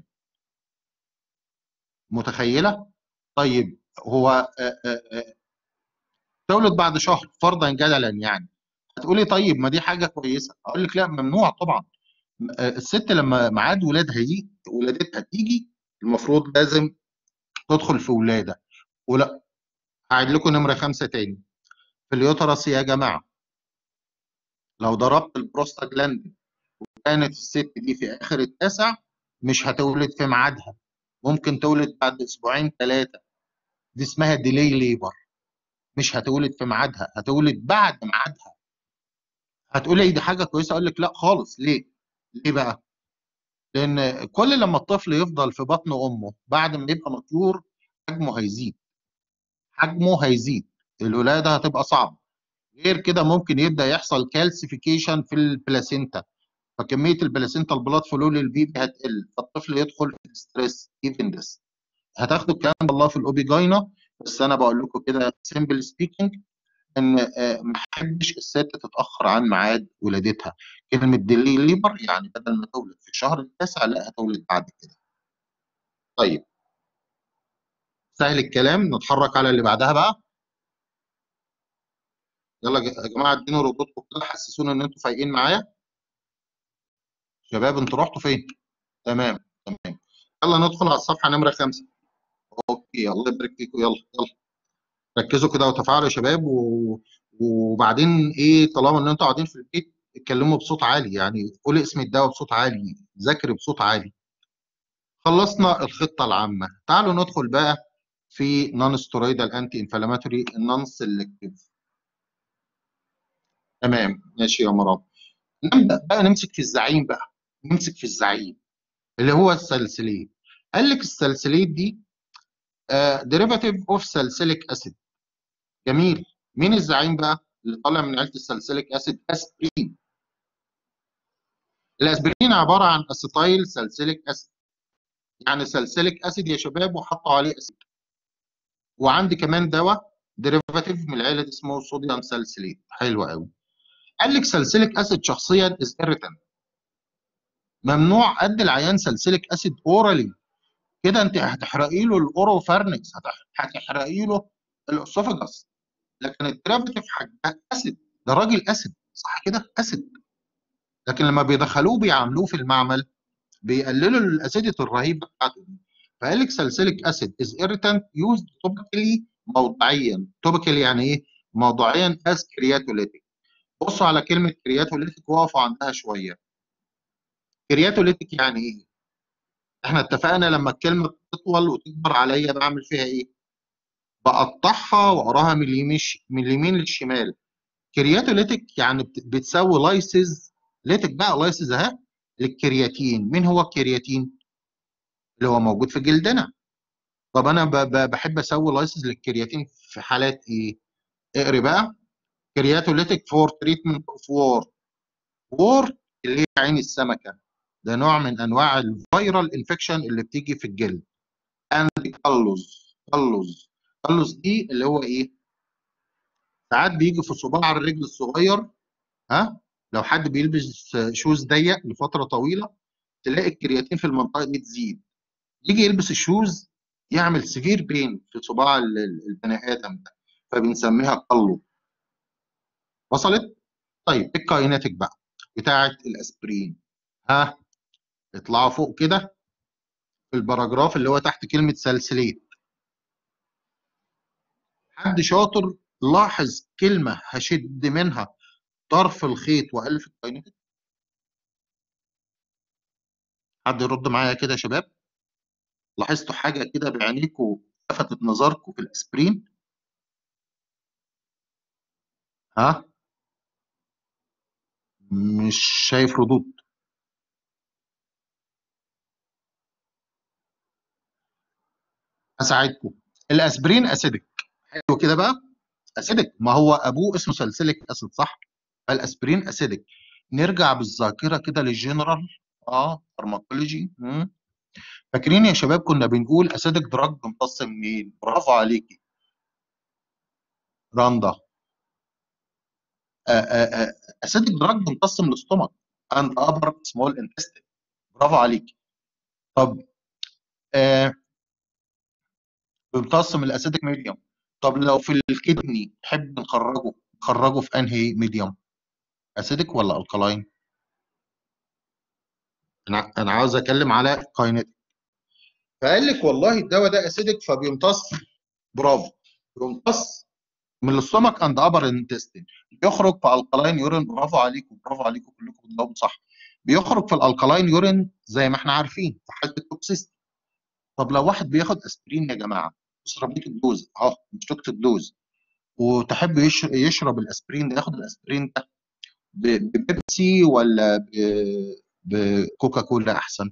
[SPEAKER 1] متخيله؟ طيب هو آآ آآ تولد بعد شهر فرضا جدلا يعني هتقولي طيب ما دي حاجه كويسه اقول لك لا ممنوع طبعا الست لما ميعاد ولادها يجي ولادتها تيجي المفروض لازم تدخل في ولاده ولا هعيد لكم نمره خمسه تاني في اليوترس يا جماعه لو ضربت البروستاجلاندين وكانت الست دي في اخر التاسع مش هتولد في ميعادها ممكن تولد بعد اسبوعين ثلاثه دي اسمها ديلي ليبر مش هتولد في ميعادها هتولد بعد ميعادها هتقول لي دي حاجه كويسه اقول لك لا خالص ليه ليه بقى لان كل لما الطفل يفضل في بطن امه بعد ما يبقى مطيور حجمه هيزيد حجمه هيزيد الولاده هتبقى صعبه غير كده ممكن يبدا يحصل كالسيفيكيشن في البلاسينتا فكميه البلاسينتا البلاد فلو للبيبي هتقل فالطفل يدخل في ستريس ايفندس هتاخدوا الكلام ده الله في الاوبيجاينا بس انا بقول لكم كده سيمبل سبيكينج ان ما احبش الست تتاخر عن ميعاد ولادتها كلمه ديلي ليبر يعني بدل ما تولد في الشهر التاسع لا هتولد بعد كده طيب سهل الكلام نتحرك على اللي بعدها بقى يلا يا جماعه اديني ردودكم كده حسسونا ان انتوا فايقين معايا شباب انتوا رحتوا فين تمام تمام يلا ندخل على الصفحه نمره خمسة اوكي الله يبارك فيكم يلا يلا ركزوا كده وتفاعلوا يا شباب و... وبعدين ايه طالما ان انتوا قاعدين في البيت اتكلموا بصوت عالي يعني قولي اسم الدواء بصوت عالي ذاكري بصوت عالي خلصنا الخطه العامه تعالوا ندخل بقى في نون ستيرويدال انتي انفلاماتوري نون سيلكتيف تمام ماشي يا مراد نبدا بقى نمسك في الزعيم بقى نمسك في الزعيم اللي هو السلسليت قال لك السلسليت دي ديريفاتيف اوف سالسيليك اسيد جميل مين الزعيم بقى اللي طالع من عيله السالسيليك اسيد اسبرين الاسبرين عباره عن اسيتايل سالسيليك اسيد يعني سالسيليك اسيد يا شباب وحطوا عليه اسيد وعندي كمان دواء ديريفاتيف من العيله دي اسمه صوديوم سالسيليت حلو قوي قال لك سالسيليك اسيد شخصيا از irritant ممنوع قد العيان سالسيليك اسيد اورالي كده انت هتحرقي له الاوروفارنكس هتحرقي له الاسوفاجس لكن الديريفاتيف حاجه اسيد ده راجل اسيد صح كده اسيد لكن لما بيدخلوه بيعاملوه في المعمل بيقللوا الاسيديتي الرهيبه بتاعته دي فقال لك سالسيليك اسيد از irritant used topically موضعيا توبيكالي يعني ايه موضوعيا از كرياتوليتيك بصوا على كلمه كرياتوليتيك وقفوا عندها شويه كرياتوليتيك يعني ايه احنا اتفقنا لما الكلمه تطول وتكبر عليا بعمل فيها ايه بقطعها واقراها من اليمين من اليمين للشمال كرياتوليتيك يعني بتساوي لايسز ليتك بقى لايسز اهي للكرياتين مين هو الكرياتين اللي هو موجود في جلدنا طب انا بحب اسوي لايسز للكرياتين في حالات ايه اقري بقى كرياتوليتيك فور تريتمنت اوف وور وور اللي هي عين السمكه ده نوع من انواع الفيرال انفكشن اللي بتيجي في الجلد اند كالوز كالوز كالوز دي اللي هو ايه ساعات بيجي في صباع الرجل الصغير ها لو حد بيلبس شوز ضيق لفتره طويله تلاقي الكرياتين في المنطقه دي تزيد يجي يلبس الشوز يعمل سيفير بين في صباع البني ادم ده فبنسميها قلب وصلت طيب الكايناتيك بقى بتاعه الاسبرين ها اطلعوا فوق كده في الباراجراف اللي هو تحت كلمه سلسليت حد شاطر لاحظ كلمه هشد منها طرف الخيط والف الكايناتيك حد يرد معايا كده يا شباب لاحظتوا حاجه كده بعينيكم لفتت نظركم في الاسبرين ها مش شايف ردود اساعدكم الاسبرين اسيدك حلو كده بقى اسيدك ما هو ابوه اسمه سلسلك اسيد صح فالاسبرين اسيدك نرجع بالذاكره كده للجنرال اه فارماكولوجي فاكرين يا شباب كنا بنقول اسيدك دراج بيمتص منين برافو عليكي رندا اسيدك دراج بيمتص من الاستومك اند ابر سمول انتستين برافو عليكي طب آه بيمتص من الاسيدك ميديوم طب لو في الكدني نحب نخرجه نخرجه في انهي ميديوم اسيدك ولا الكلاين انا انا عاوز اتكلم على كاينيتيك فقال لك والله الدواء ده اسيدك فبيمتص برافو بيمتص من الاستومك اند ابر انتستين بيخرج في الكلاين يورين برافو عليكم برافو عليكم كلكم بتجاوبوا صح بيخرج في الالكلاين يورين زي ما احنا عارفين في حاله التوكسيستي طب لو واحد بياخد اسبرين يا جماعه سيرابيك دوز اهو مش دوز وتحب يشرب الاسبرين ده ياخد الاسبرين ده ببيبسي ولا بكوكا كولا احسن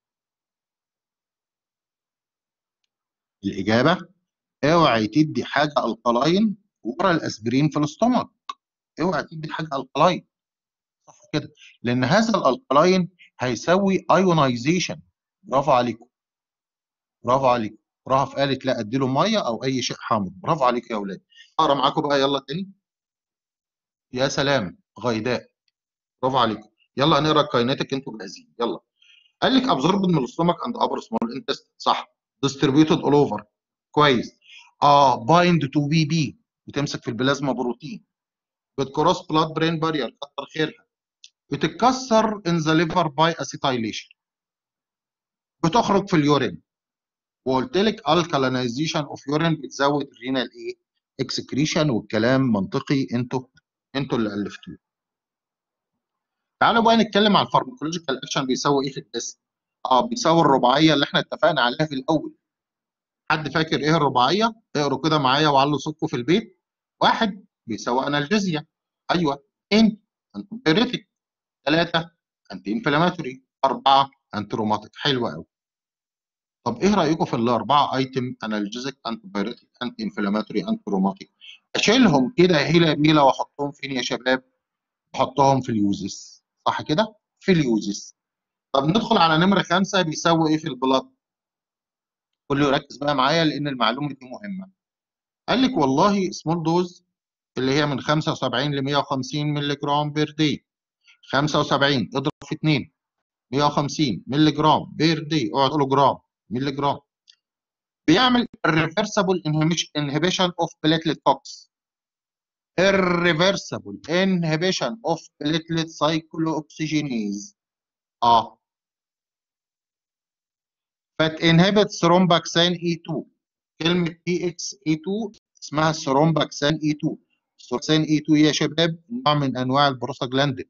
[SPEAKER 1] الاجابه اوعي تدي حاجه القلاين ورا الاسبرين في الاستومك اوعي تدي حاجه القلاين صح كده لان هذا الالقلاين هيسوي ايونايزيشن برافو عليكم برافو عليكم رهف قالت لا اديله ميه او اي شيء حامض برافو عليك يا اولاد اقرا معاكم بقى يلا تاني يا سلام غيداء برافو عليكم يلا هنقرا الكايناتيك انتوا جاهزين يلا قال لك ابزوربد من الاستومك اند ابر سمول انتست صح ديستريبيوتد اول اوفر كويس اه بايند تو بي بي بتمسك في البلازما بروتين بتكروس بلاد برين بارير كتر خيرها بتتكسر ان ذا ليفر باي اسيتايليشن بتخرج في اليورين وقلت لك الكالينايزيشن اوف يورين بتزود الرينال ايه اكسكريشن والكلام منطقي انتوا انتوا اللي الفتوه تعالوا بقى نتكلم على الفارماكولوجيكال اكشن بيساوي ايه في الجسم اه بيساوي الرباعيه اللي احنا اتفقنا عليها في الاول حد فاكر ايه الرباعيه اقروا كده معايا وعلوا صوتكم في البيت واحد بيساوي انالجيزيا ايوه ان انتي ثلاثه انتي انفلاماتوري اربعه انتي روماتيك حلو قوي طب ايه رايكم في الاربعه ايتم انالجيزك انتي بايريتيك انتي انفلاماتوري انتي روماتيك اشيلهم كده هيلا بيلا واحطهم فين يا شباب احطهم في اليوزس صح كده في اليوزس طب ندخل على نمره خمسه بيساوي ايه في البلاد كله يركز بقى معايا لان المعلومه دي مهمه قال لك والله سمول دوز اللي هي من 75 ل 150 مللي جرام بير دي 75 اضرب في 2 150 مللي جرام بير دي اوعى تقولوا جرام مللي جرام بيعمل irreversible inhibition of platelet tox irreversible inhibition of platelet cyclooxygenase اه فت inhibits thromboxane E2 كلمة TXE2 اسمها ثرومباكسان E2 ثرومباكسان E2 يا شباب نوع من انواع البروستاجلاندين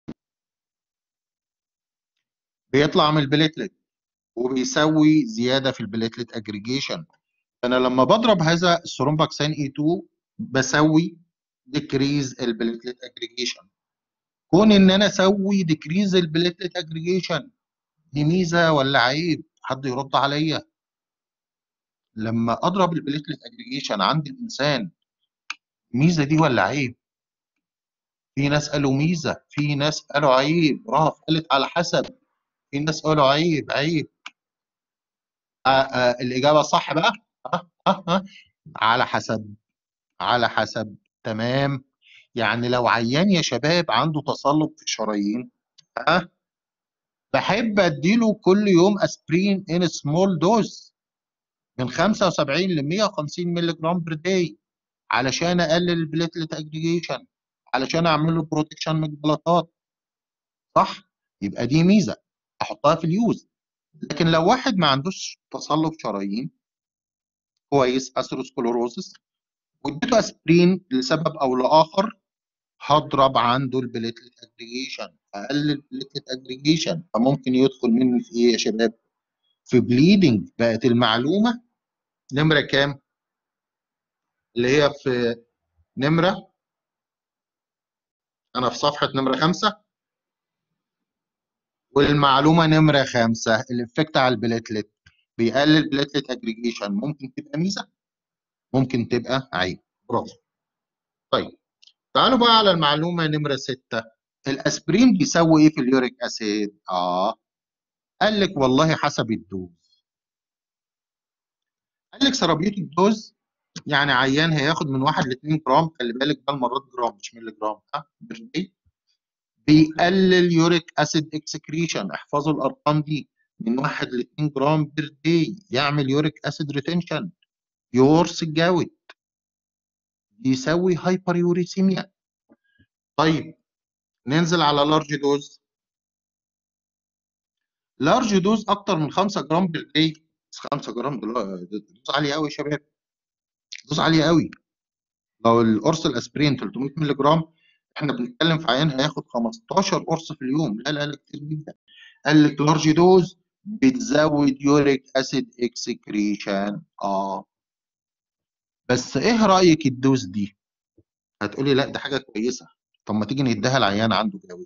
[SPEAKER 1] بيطلع من البليتلت وبيسوي زياده في البليتلت اجريجيشن انا لما بضرب هذا الثرومباكسان اي 2 بسوي ديكريز البليتلت اجريجيشن كون ان انا اسوي ديكريز البليتلت اجريجيشن دي ميزه ولا عيب حد يرد عليا لما اضرب البليتلت اجريجيشن عند الانسان ميزه دي ولا عيب في ناس قالوا ميزه في ناس قالوا عيب رهف قالت على حسب في ناس قالوا عيب عيب آه آه الإجابة صح بقى آه آه آه على حسب على حسب تمام يعني لو عيان يا شباب عنده تصلب في الشرايين ها بحب اديله كل يوم اسبرين ان سمول دوز من 75 ل 150 مللي جرام بر داي علشان اقلل البليتلت اجريجيشن علشان اعمل له بروتكشن من الجلطات صح يبقى دي ميزه احطها في اليوز لكن لو واحد ما عندوش تصلب شرايين كويس اثيروسكلوروزس واديته اسبرين لسبب او لاخر هضرب عنده البليتلت اجريجيشن اقلل البليتلت اجريجيشن فممكن يدخل مني في ايه يا شباب؟ في بليدنج بقت المعلومه نمره كام؟ اللي هي في نمره انا في صفحه نمره خمسه والمعلومه نمره خمسه الافكت على البليتلت بيقلل البليتلت اجريجيشن ممكن تبقى ميزه ممكن تبقى عيب برافو طيب تعالوا بقى على المعلومه نمره سته الاسبرين بيسوي ايه في اليوريك اسيد اه قال لك والله حسب الدوز قال لك سرابيوتيك دوز يعني عيان هياخد من 1 ل 2 جرام خلي بالك ده المرات جرام مش ملي جرام ها بيقلل يوريك اسيد اكسكريشن احفظوا الارقام دي من 1 ل 2 جرام بير داي يعمل يوريك اسيد ريتنشن يورس الجود يسوي هايبر يوريسيميا طيب ننزل على لارج دوز لارج دوز اكتر من 5 جرام بير داي 5 جرام دوز عاليه قوي يا شباب دوز عاليه قوي لو القرص الاسبرين 300 مللي جرام احنا بنتكلم في عيان هياخد 15 قرص في اليوم لا لا لا كتير جدا قال لك لارج دوز بتزود يوريك اسيد اكسكريشن اه بس ايه رايك الدوز دي هتقولي لا ده حاجه كويسه طب ما تيجي نديها العيان عنده جاوت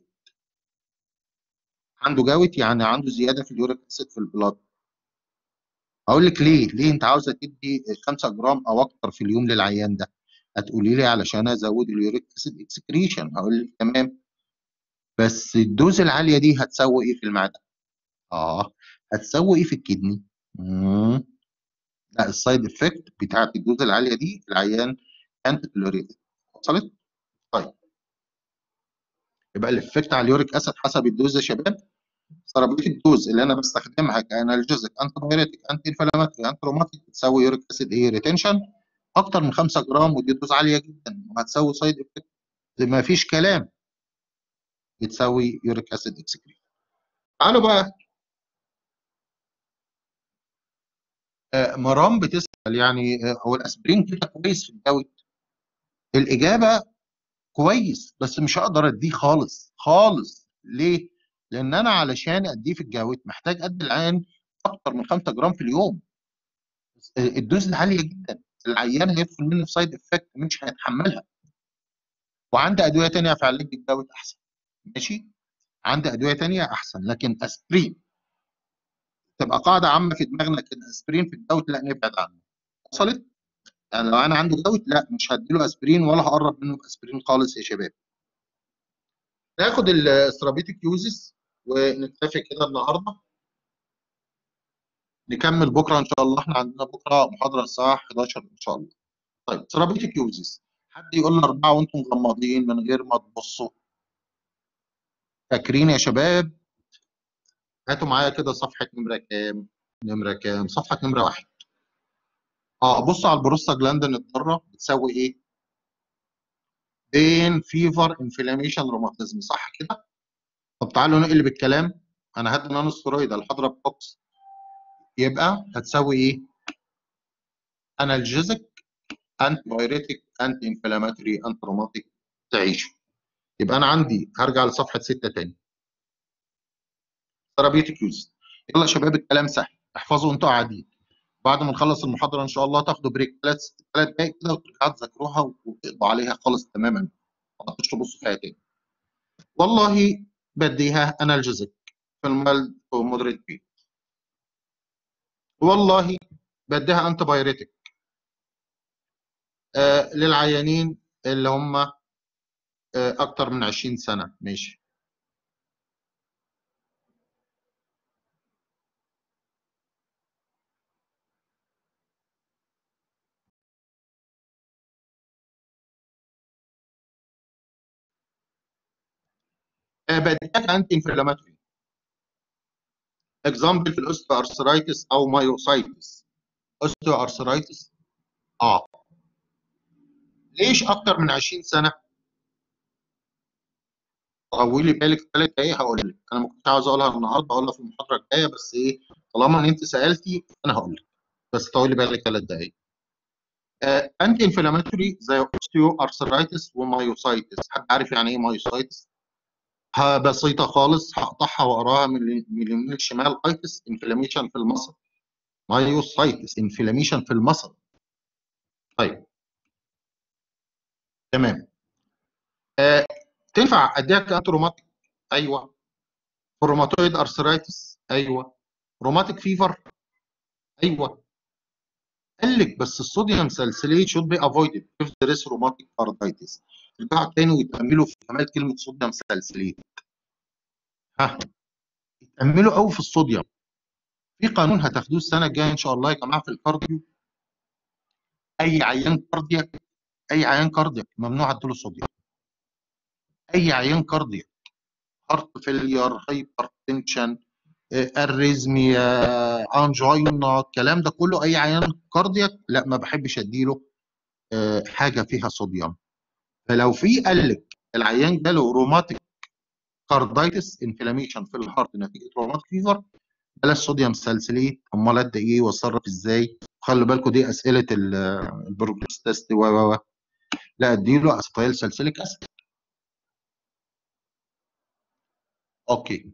[SPEAKER 1] عنده جاوت يعني عنده زياده في اليوريك اسيد في البلاد اقول لك ليه ليه انت عاوزه تدي 5 جرام او اكتر في اليوم للعيان ده هتقولي لي علشان ازود اليوريك اسيد اكسكريشن هقول لك تمام بس الدوز العاليه دي هتسوي ايه في المعده اه هتسوي ايه في الكدني مم. لا السايد افكت بتاعت الدوز العاليه دي العيان كانت توليريتد وصلت طيب يبقى الافكت على اليوريك اسيد حسب الدوز يا شباب ثيرابيوتيك الدوز اللي انا بستخدمها كانالجيزك انتي بايريتك انتي انفلاماتوري انتي روماتيك بتساوي يوريك اسيد ايه ريتنشن اكتر من 5 جرام ودي دوز عاليه جدا وهتساوي سايد افكت ما فيش كلام بتساوي يوريك اسيد اكسكريشن تعالوا بقى آه مرام بتسال يعني آه هو الاسبرين كده كويس في الجوت الاجابه كويس بس مش هقدر اديه خالص خالص ليه؟ لان انا علشان اديه في الجوت محتاج ادي العيان اكتر من 5 جرام في اليوم الدوز دي عاليه جدا العيان هيدخل منه في سايد افكت مش هيتحملها وعندي ادويه ثانيه في علاج الجوت احسن ماشي عندي ادويه ثانيه احسن لكن اسبرين تبقى قاعده عامه في دماغنا كده اسبرين في الجوت لا نبعد عنه وصلت يعني لو انا عندي جوت لا مش هديله اسبرين ولا هقرب منه باسبرين خالص يا شباب ناخد الاسترابيتيك يوزز ونكتفي كده النهارده نكمل بكره ان شاء الله احنا عندنا بكره محاضره الساعه 11 ان شاء الله طيب استرابيتيك يوزز حد يقول لنا اربعه وانتم مغمضين من غير ما تبصوا فاكرين يا شباب هاتوا معايا كده صفحه نمره كام نمره كام صفحه نمره واحد اه بصوا على البروستا جلاندين الضاره بتساوي ايه بين فيفر انفلاميشن روماتيزم صح كده طب تعالوا نقلب الكلام انا هدي نون ستيرويد الحضره بوكس يبقى هتساوي ايه انالجيزك انتي بايريتك انتي انفلاماتوري انتي روماتيك تعيشوا يبقى انا عندي هرجع لصفحه 6 تاني ثيرابيوتيك يوز يلا يا شباب الكلام سهل احفظوا انتوا قاعدين بعد ما نخلص المحاضره ان شاء الله تاخدوا بريك ثلاث ثلاث دقائق كده وترجعوا تذاكروها وتقضوا عليها خالص تماما ما تقعدوش تبصوا فيها تاني والله بديها انالجيزك في المال ومودريت بي والله بديها انتي بايريتك آه للعيانين اللي هم آه اكتر من 20 سنه ماشي آه بديها انتي انفلاماتوري اكزامبل في الاوستو ارثرايتس او مايوسايتس اوستو ارثرايتس اه ليش اكتر من 20 سنه طولي بالك ثلاث دقايق هقول لك انا ما كنتش عاوز اقولها النهارده اقولها في المحاضره الجايه بس ايه طالما ان انت سالتي انا هقول لك بس طولي بالك ثلاث دقايق آه انتي انفلاماتوري زي اوستيو ارثرايتس ومايوسايتس حد عارف يعني ايه مايوسايتس بسيطه خالص هقطعها واقراها من اليمين للشمال ايتس انفلاميشن في المصل مايوسايتس انفلاميشن في المصل طيب تمام آه تنفع اديها كانت روماتيك ايوه روماتويد ارثرايتس ايوه روماتيك فيفر ايوه قال لك بس الصوديوم سالسيليت شود بي افويدد if there is rheumatic arthritis ارجعوا تاني ويتاملوا في كمال كلمه صوديوم سالسيليت ها اتاملوا قوي في الصوديوم في قانون هتاخدوه السنه الجايه ان شاء الله يا جماعه في الكارديو اي عيان كاردياك اي عيان كاردياك ممنوع اديله صوديوم اي عيان كاردياك هارت فيلير هايبر تنشن اريزميا انجينا الكلام ده كله اي عيان كاردياك لا ما بحبش اديله حاجه فيها صوديوم فلو في قال لك العيان جاله روماتيك كاردايتس انفلاميشن في الهارت نتيجه روماتيك فيفر بلاش صوديوم سالسيليت امال ادي ايه واتصرف ازاي خلي بالكم دي اسئله البروجريس تيست و و لا اديله اسيتايل سالسيليك اسيد اوكي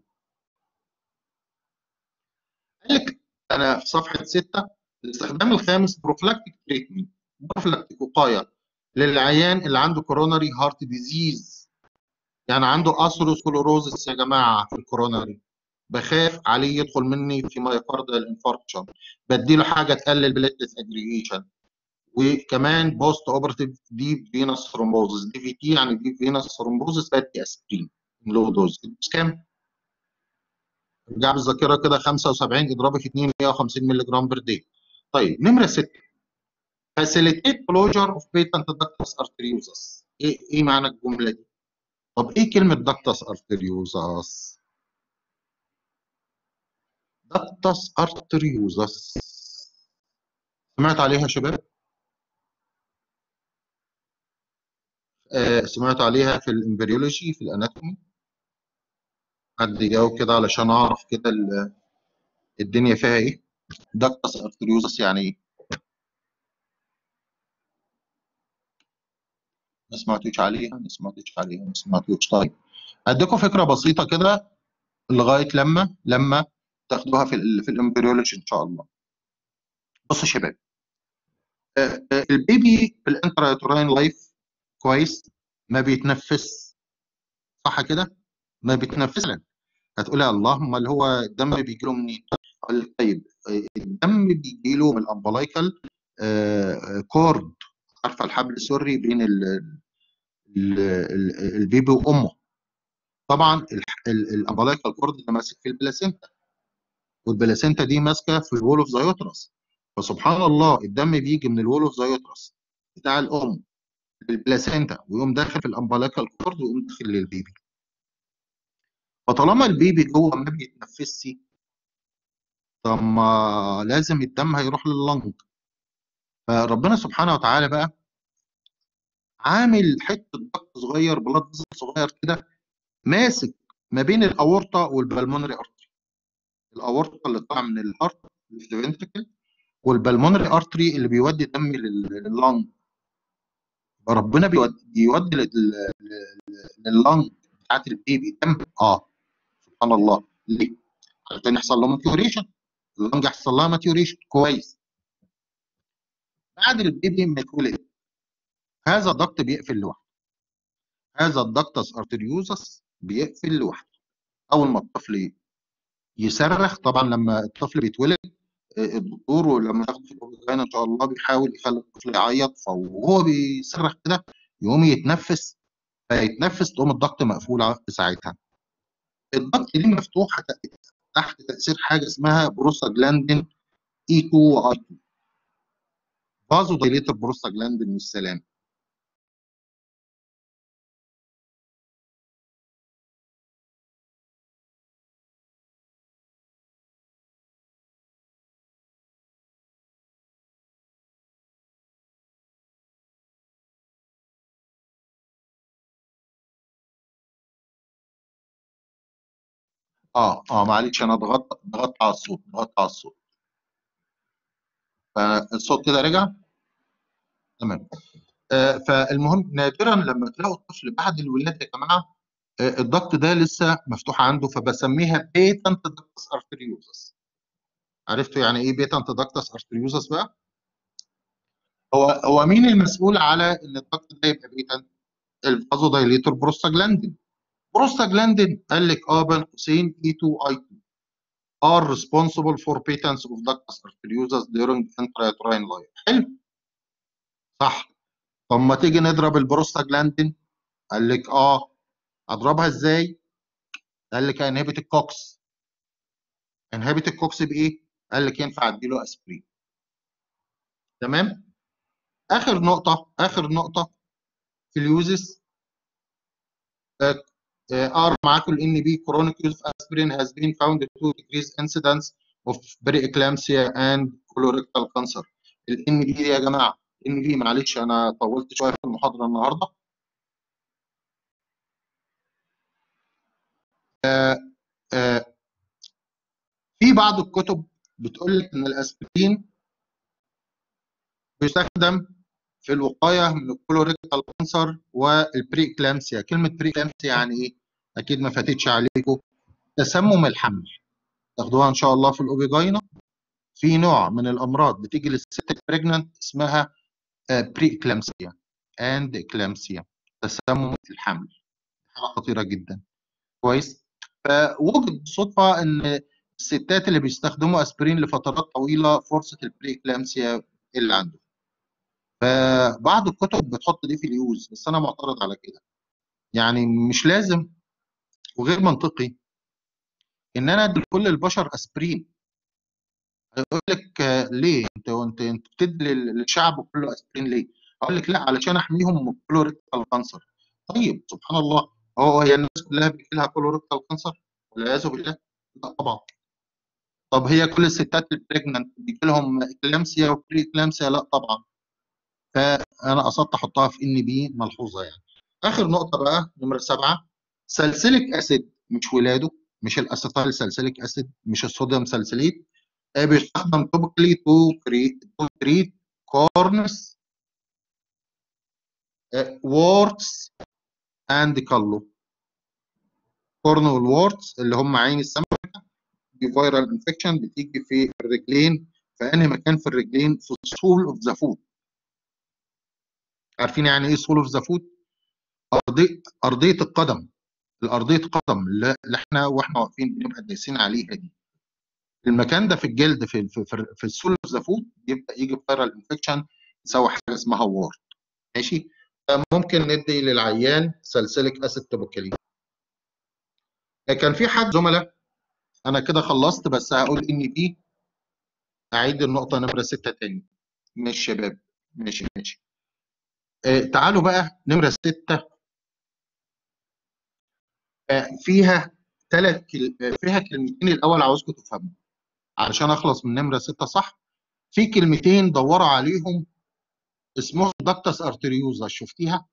[SPEAKER 1] قال لك انا في صفحه 6 الاستخدام الخامس بروفلاكتيك تريتمنت بروفلاكتيك وقايه للعيان اللي عنده كوروناري هارت ديزيز يعني عنده اثيروسكلوروزس يا جماعه في الكوروناري بخاف عليه يدخل مني في مايوكاردال انفاركشن بديله حاجه تقلل بليتلت اجريجيشن وكمان بوست اوبرتيف ديب فينس ثرومبوزس دي في تي يعني ديب فينس ثرومبوزس بدي اسبرين لو دوز الدوز كام؟ ارجع بالذاكره كده 75 اضربي في 2 150 مللي جرام بير دي طيب نمره 6 facilitate closure of patent ductus arteriosus ايه ايه معنى الجمله دي؟ طب ايه كلمه ductus arteriosus؟ ductus arteriosus سمعت عليها يا شباب؟ آه سمعت عليها في الامبريولوجي في الاناتومي حد يجاوب كده علشان اعرف كده ال- الدنيا فيها ايه ductus arteriosus يعني ايه ما سمعتوش عليها ما سمعتوش عليها ما سمعتوش طيب اديكم فكره بسيطه كده لغايه لما لما تاخدوها في ال في الامبريولوجي ان شاء الله بصوا يا شباب آه، آه، البيبي في الانترايتورين لايف كويس ما بيتنفس صح كده ما بيتنفس لك هتقولي اللهم اللي هو الدم بيجي له منين أقول لك طيب آه، الدم بيجي له من الامبلايكال كورد عارفه الحبل السري بين ال ال ال البيبي وامه طبعا الامبلايكال كورد ده ماسك في البلاسينتا والبلاسينتا دي ماسكه في الوول اوف ذا يوترس فسبحان الله الدم بيجي من الوول اوف ذا يوترس بتاع الام للبلاسينتا ويقوم داخل في الامبلايكال كورد ويقوم داخل للبيبي فطالما البيبي جوه ما بيتنفسش طب ما لازم الدم هيروح لللنج فربنا سبحانه وتعالى بقى عامل حته ضغط صغير بلاد فيسل صغير كده ماسك ما بين الاورطه والبلمونري ارتري الاورطه اللي طالعه من الهارت الفنتركل والبلمونري ارتري اللي بيودي دم لل- لللنج ربنا بيودي بيودي لل- لل- لللنج بتاعت البيبي دم اه سبحان الله ليه؟ عشان يحصل له ماتيوريشن اللنج يحصل لها ماتيوريشن كويس بعد البيبي ما يتولد هذا الضغط بيقفل لوحده هذا الضغطس ارتريوزس بيقفل لوحده اول ما الطفل يصرخ طبعا لما الطفل بيتولد آه، الدكتور ولما ياخد في الأوبريشن ان شاء الله بيحاول يخلي الطفل يعيط فوهو بيصرخ كده يقوم يتنفس فيتنفس تقوم الضغط مقفوله في ساعتها الضغط دي مفتوحه تحت تاثير حاجه اسمها بروستاجلاندين اي 2 واي 2 فازو دايليتر بروستاجلاندين والسلام اه اه معلش انا ضغطت ضغطت على الصوت ضغطت على الصوت فالصوت كده رجع تمام آه فالمهم نادرا لما تلاقوا الطفل بعد الولاده يا جماعه آه الضغط ده لسه مفتوح عنده فبسميها بيتنت دكتس ارتريوزس عرفتوا يعني ايه بيتنت دكتس ارتريوزس بقى؟ هو هو مين المسؤول على ان الضغط ده يبقى بيتنت؟ الفازو دايليتور بروستاجلاندين بروستاجلاندين قال لك اه بين قوسين اي 2 اي 2 are responsible for patents of ductus arteriosus during intrauterine life حلو صح طب ما تيجي نضرب البروستاجلاندين قال لك اه اضربها ازاي قال لك انهبت الكوكس انهبت الكوكس بايه قال لك ينفع اديله اسبرين تمام اخر نقطه اخر نقطه في اليوزز ار معاكم الان بي chronic use of aspirin has been found to decrease incidence of preeclampsia and colorectal cancer الان بي دي يا جماعه الان بي معلش انا طولت شويه في المحاضره النهارده آه آه في بعض الكتب بتقول لك ان الاسبرين بيستخدم في الوقايه من الكولوريكتال كانسر والبري كلامسيا كلمه بري كلامسيا يعني ايه اكيد ما فاتتش عليكم تسمم الحمل تاخدوها ان شاء الله في الاوبيجاينا في نوع من الامراض بتيجي للست البريجننت اسمها بري كلامسيا اند كلامسيا تسمم الحمل حاجه خطيره جدا كويس فوجد بالصدفه ان الستات اللي بيستخدموا اسبرين لفترات طويله فرصه البري كلامسيا اللي عندهم فبعض الكتب بتحط دي في اليوز بس انا معترض على كده يعني مش لازم وغير منطقي ان انا ادي لكل البشر اسبرين هيقول لك آه، ليه انت انت انت بتدي لل- للشعب كله اسبرين ليه؟ اقول لك لا علشان احميهم من كولوريكتال كانسر طيب سبحان الله هو هي الناس كلها بيجي لها كولوريكتال كانسر والعياذ بالله لا طبعا طب هي كل الستات البريجننت بيجي لهم اكلامسيا وبري اكلامسيا لا طبعا فانا قصدت احطها في ان بي ملحوظه يعني اخر نقطه بقى نمره سبعه سلسليك اسيد مش ولاده مش الاسيتايل سلسليك اسيد مش الصوديوم سلسليت آه، بيستخدم توبيكلي تو تو تريت كورنس وورتس اند كالو كورن والوورتس اللي هم عين السمكه دي فيرال انفكشن بتيجي في الرجلين في انهي مكان في الرجلين في السول اوف ذا فوت عارفين يعني ايه سول اوف ذا فوت ارضيه ارضيه القدم الارضيه القدم اللي اللي احنا واحنا واقفين بنبقى دايسين عليها دي المكان ده في الجلد في في في, في السول اوف ذا فوت يبدا يجي فيرال انفكشن يسوي حاجه اسمها وورد ماشي ممكن ندي للعيان سلسلك اسيد توبيكالي كان في حد زملاء انا كده خلصت بس هقول ان دي اعيد النقطه نمره ستة تاني ماشي شباب ماشي ماشي آه تعالوا بقى نمره ستة آه فيها ثلاث كل... آه فيها كلمتين الاول عاوزكم تفهموا علشان اخلص من نمره ستة صح في كلمتين دوروا عليهم اسمهم دكتس ارتريوزا شفتيها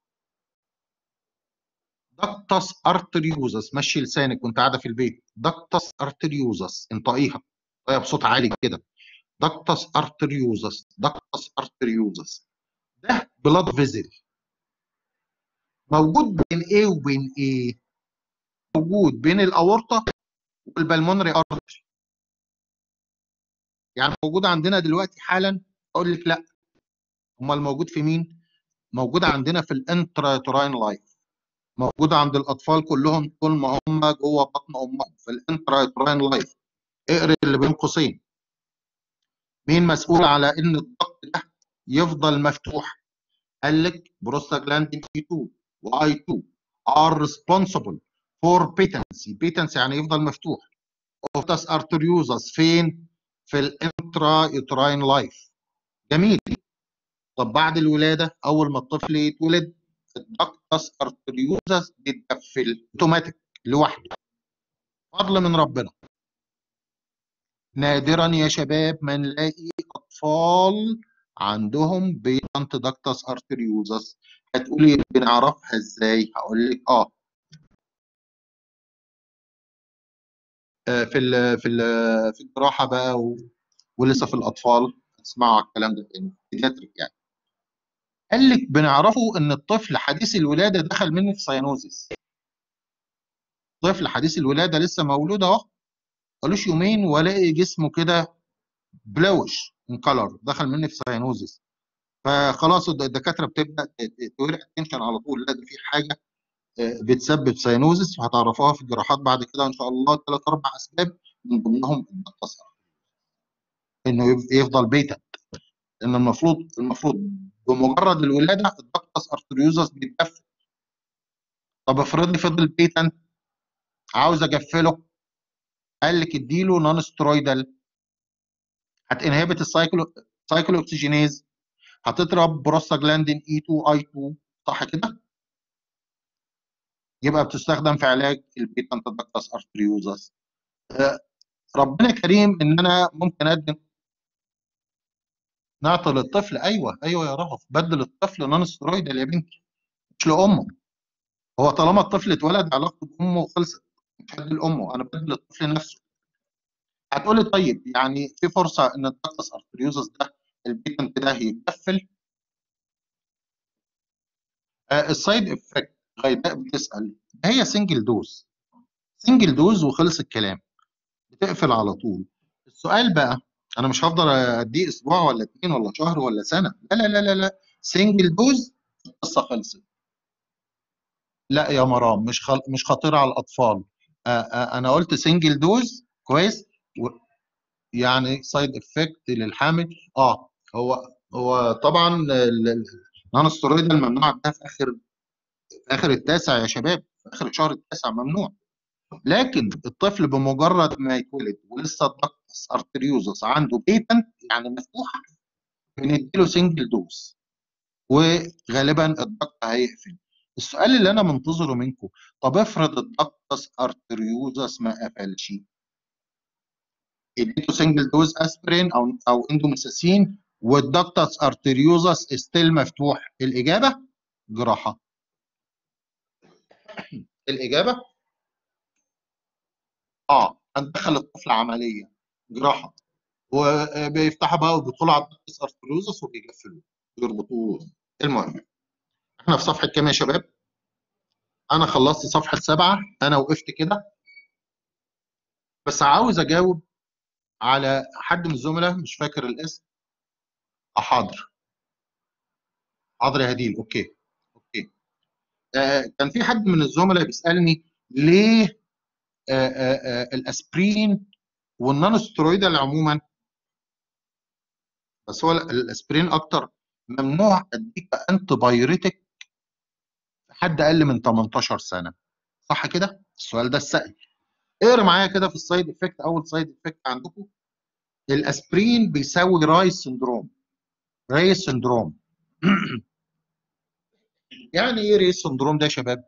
[SPEAKER 1] دكتس ارتريوزس مشي لسانك وانت قاعده في البيت دكتس ارتريوزس انطقيها انطقيها بصوت عالي كده دكتس ارتريوزس دكتس ارتريوزس ده بلاد فيزل موجود بين ايه وبين ايه موجود بين الاورطه والبلمونري ارتري يعني موجود عندنا دلوقتي حالا اقول لك لا امال موجود في مين موجود عندنا في الانتراتوراين لايف موجودة عند الأطفال كلهم طول ما هم جوه بطن أمهم في الانترايتراين لايف اقري اللي بين قوسين مين مسؤول على إن الضغط ده يفضل مفتوح؟ قال لك بروستاجلاندين اي 2 واي 2 are responsible for patency patency يعني يفضل مفتوح اوفتاس ارتريوزس فين؟ في الانترايتراين لايف جميل طب بعد الولادة أول ما الطفل يتولد الدكتس ارتريوزس بيتقفل اوتوماتيك لوحده فضل من ربنا نادرا يا شباب ما نلاقي اطفال عندهم بيتنت دكتس ارتريوزس هتقولي بنعرفها ازاي هقول لك اه في ال في ال في الجراحه بقى و... ولسه في الاطفال تسمعوا الكلام ده تاني بيدياتريك يعني قال لك بنعرفه ان الطفل حديث الولاده دخل منه في ساينوزيس طفل حديث الولاده لسه مولود اهو قالوش يومين والاقي جسمه كده بلوش ان كلر دخل مني في ساينوزيس فخلاص الدكاتره بتبدا تورق اتنشن على طول لا دي في حاجه بتسبب ساينوزيس وهتعرفوها في الجراحات بعد كده ان شاء الله ثلاث اربع اسباب من ضمنهم الدكتس انه يفضل بيتك لان المفروض المفروض بمجرد الولاده الدكتس ارتريوزس بيتقفل طب افرضي فضل بيتن عاوز اقفله قال لك اديله نون سترويدال هتنهبت السايكلو سايكلو اوكسجينيز هتضرب بروستاجلاندين اي 2 اي 2 صح كده؟ يبقى بتستخدم في علاج البيتنت دكتس ارتريوزس آه ربنا كريم ان انا ممكن ادي نعطي للطفل ايوه ايوه يا رهف بدل الطفل نون سترويدال يا بنتي مش لامه هو طالما الطفل اتولد علاقته بامه خلصت مش هدي لامه انا بدل الطفل نفسه هتقولي طيب يعني في فرصه ان الدكتس ارتريوزس ده البيتنت ده يتقفل آه السايد افكت غيباء بتسال هي سنجل دوز سنجل دوز وخلص الكلام بتقفل على طول السؤال بقى انا مش هفضل اديه اسبوع ولا اتنين ولا شهر ولا سنه لا لا لا لا لا سنجل دوز القصه خلصت لا يا مرام مش خل... مش خطيره على الاطفال آآ آآ انا قلت سنجل دوز كويس و... يعني سايد افكت للحامل اه هو هو طبعا النون ستيرويد الممنوع ده في اخر في اخر التاسع يا شباب في اخر الشهر التاسع ممنوع لكن الطفل بمجرد ما يتولد ولسه الدكتس ارتريوزس عنده بيتنت يعني مفتوحه بنديله سنجل دوز وغالبا الدكت هيقفل السؤال اللي انا منتظره منكم طب افرض الدكتس ارتريوزس ما قفلش اديته سنجل دوز اسبرين او او اندوميساسين والدكتس ارتريوزس ستيل مفتوح الاجابه جراحه الاجابه اه هندخل الطفل عمليه جراحه وبيفتحوا بقى وبيدخلوا على الدكتس ارتريوزس وبيقفلوه يربطوه المهم احنا في صفحه كام يا شباب؟ انا خلصت صفحه سبعه انا وقفت كده بس عاوز اجاوب على حد من الزملاء مش فاكر الاسم اه حاضر حاضر يا هديل اوكي اوكي آه كان في حد من الزملاء بيسالني ليه آه آه آه الاسبرين والنون سترويدال عموما بس هو الاسبرين اكتر ممنوع اديك انت بايريتك حد اقل من 18 سنه صح كده السؤال ده السأل اقرا معايا كده في السايد افكت اول سايد افكت عندكم الاسبرين بيساوي رايس سندروم رايس سندروم يعني ايه ريس سندروم ده يا شباب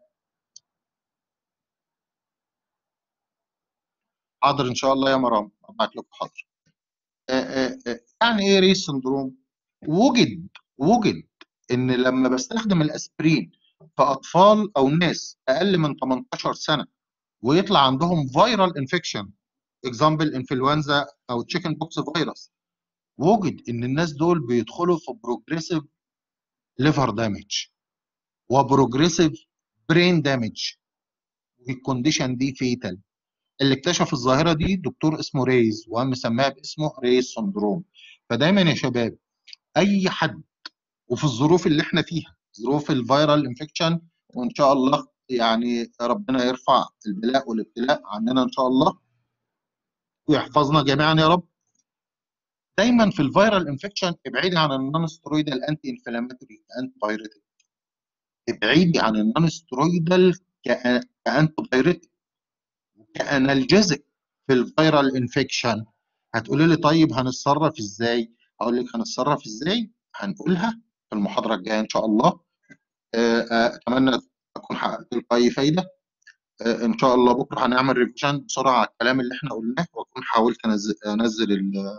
[SPEAKER 1] حاضر ان شاء الله يا مرام ابعت لكم حاضر آآ آآ يعني ايه ريس سندروم وجد وجد ان لما بستخدم الاسبرين في اطفال او ناس اقل من 18 سنه ويطلع عندهم فيرال انفكشن اكزامبل انفلونزا او تشيكن بوكس فيروس وجد ان الناس دول بيدخلوا في بروجريسيف ليفر دامج وبروجريسيف برين دامج والكونديشن دي فيتال اللي اكتشف الظاهره دي دكتور اسمه ريز ومسميها باسمه ريز سندروم فدايما يا شباب اي حد وفي الظروف اللي احنا فيها ظروف الفيرال انفكشن وان شاء الله يعني ربنا يرفع البلاء والابتلاء عننا ان شاء الله ويحفظنا جميعا يا رب دايما في الفيرال انفكشن ابعدي عن النون سترويدال انتي انفلاماتوري كانتي بايريتك ابعدي عن النون سترويدال كانتي بايريتك كانالجيزك في الفيرال انفكشن هتقولي لي طيب هنتصرف ازاي هقول لك هنتصرف ازاي هنقولها في المحاضره الجايه ان شاء الله اتمنى اكون حققت لكم اي فايده ان شاء الله بكره هنعمل ريفيجن بسرعه على الكلام اللي احنا قلناه واكون حاولت انزل انزل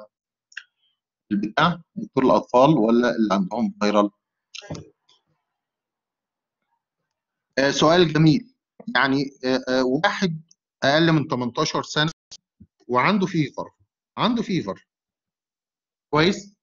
[SPEAKER 1] البتاع دكتور الاطفال ولا اللي عندهم فيرال سؤال جميل يعني واحد اقل من 18 سنه وعنده فيفر عنده فيفر كويس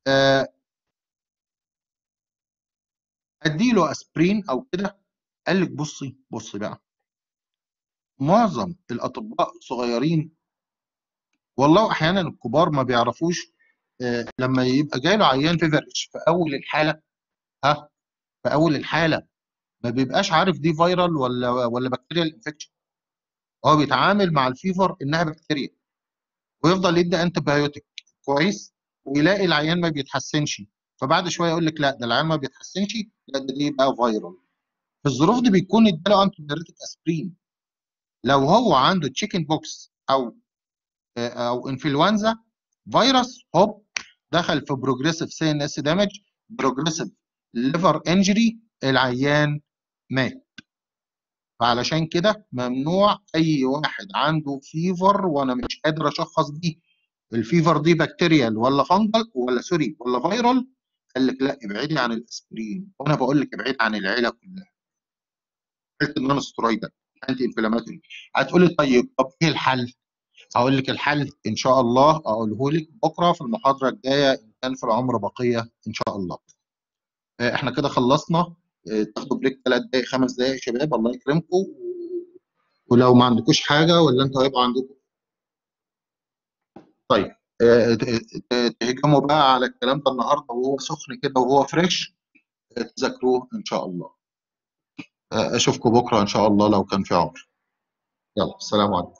[SPEAKER 1] اديله اسبرين او كده قال لك بصي بصي بقى معظم الاطباء الصغيرين والله احيانا الكبار ما بيعرفوش آه لما يبقى جاي له عيان فيفرش في اول الحاله ها في اول الحاله ما بيبقاش عارف دي فيرال ولا ولا بكتيريال انفكشن هو بيتعامل مع الفيفر انها بكتيريا ويفضل يدي انتي بايوتيك كويس ويلاقي العيان ما بيتحسنش فبعد شويه يقول لك لا ده العيان ما بيتحسنش لا ده دي بقى فيرال في الظروف دي بيكون اداله انتي بايوتيك اسبرين لو هو عنده تشيكن بوكس او او انفلونزا فيروس هوب دخل في بروجريسيف سي ان اس دامج بروجريسيف ليفر انجري العيان مات فعلشان كده ممنوع اي واحد عنده فيفر وانا مش قادر اشخص دي الفيفر دي بكتيريال ولا فانجل ولا سوري ولا فيرال قال لك لا ابعدي عن الاسبرين وانا بقول لك ابعدي عن العيله كلها قلت النون سترويدال انتي انفلاماتوري هتقولي طيب طب ايه الحل؟ هقول لك الحل ان شاء الله اقوله لك بكره في المحاضره الجايه ان كان في العمر بقيه ان شاء الله. احنا كده خلصنا آه، تاخدوا بريك ثلاث دقائق خمس دقائق يا شباب الله يكرمكم ولو ما عندكوش حاجه ولا انتوا هيبقى عندكم طيب آه، ت- ت- تهجموا بقى على الكلام ده النهارده وهو سخن كده وهو فريش آه، تذاكروه ان شاء الله آه، اشوفكم بكره ان شاء الله لو كان في عمر يلا السلام عليكم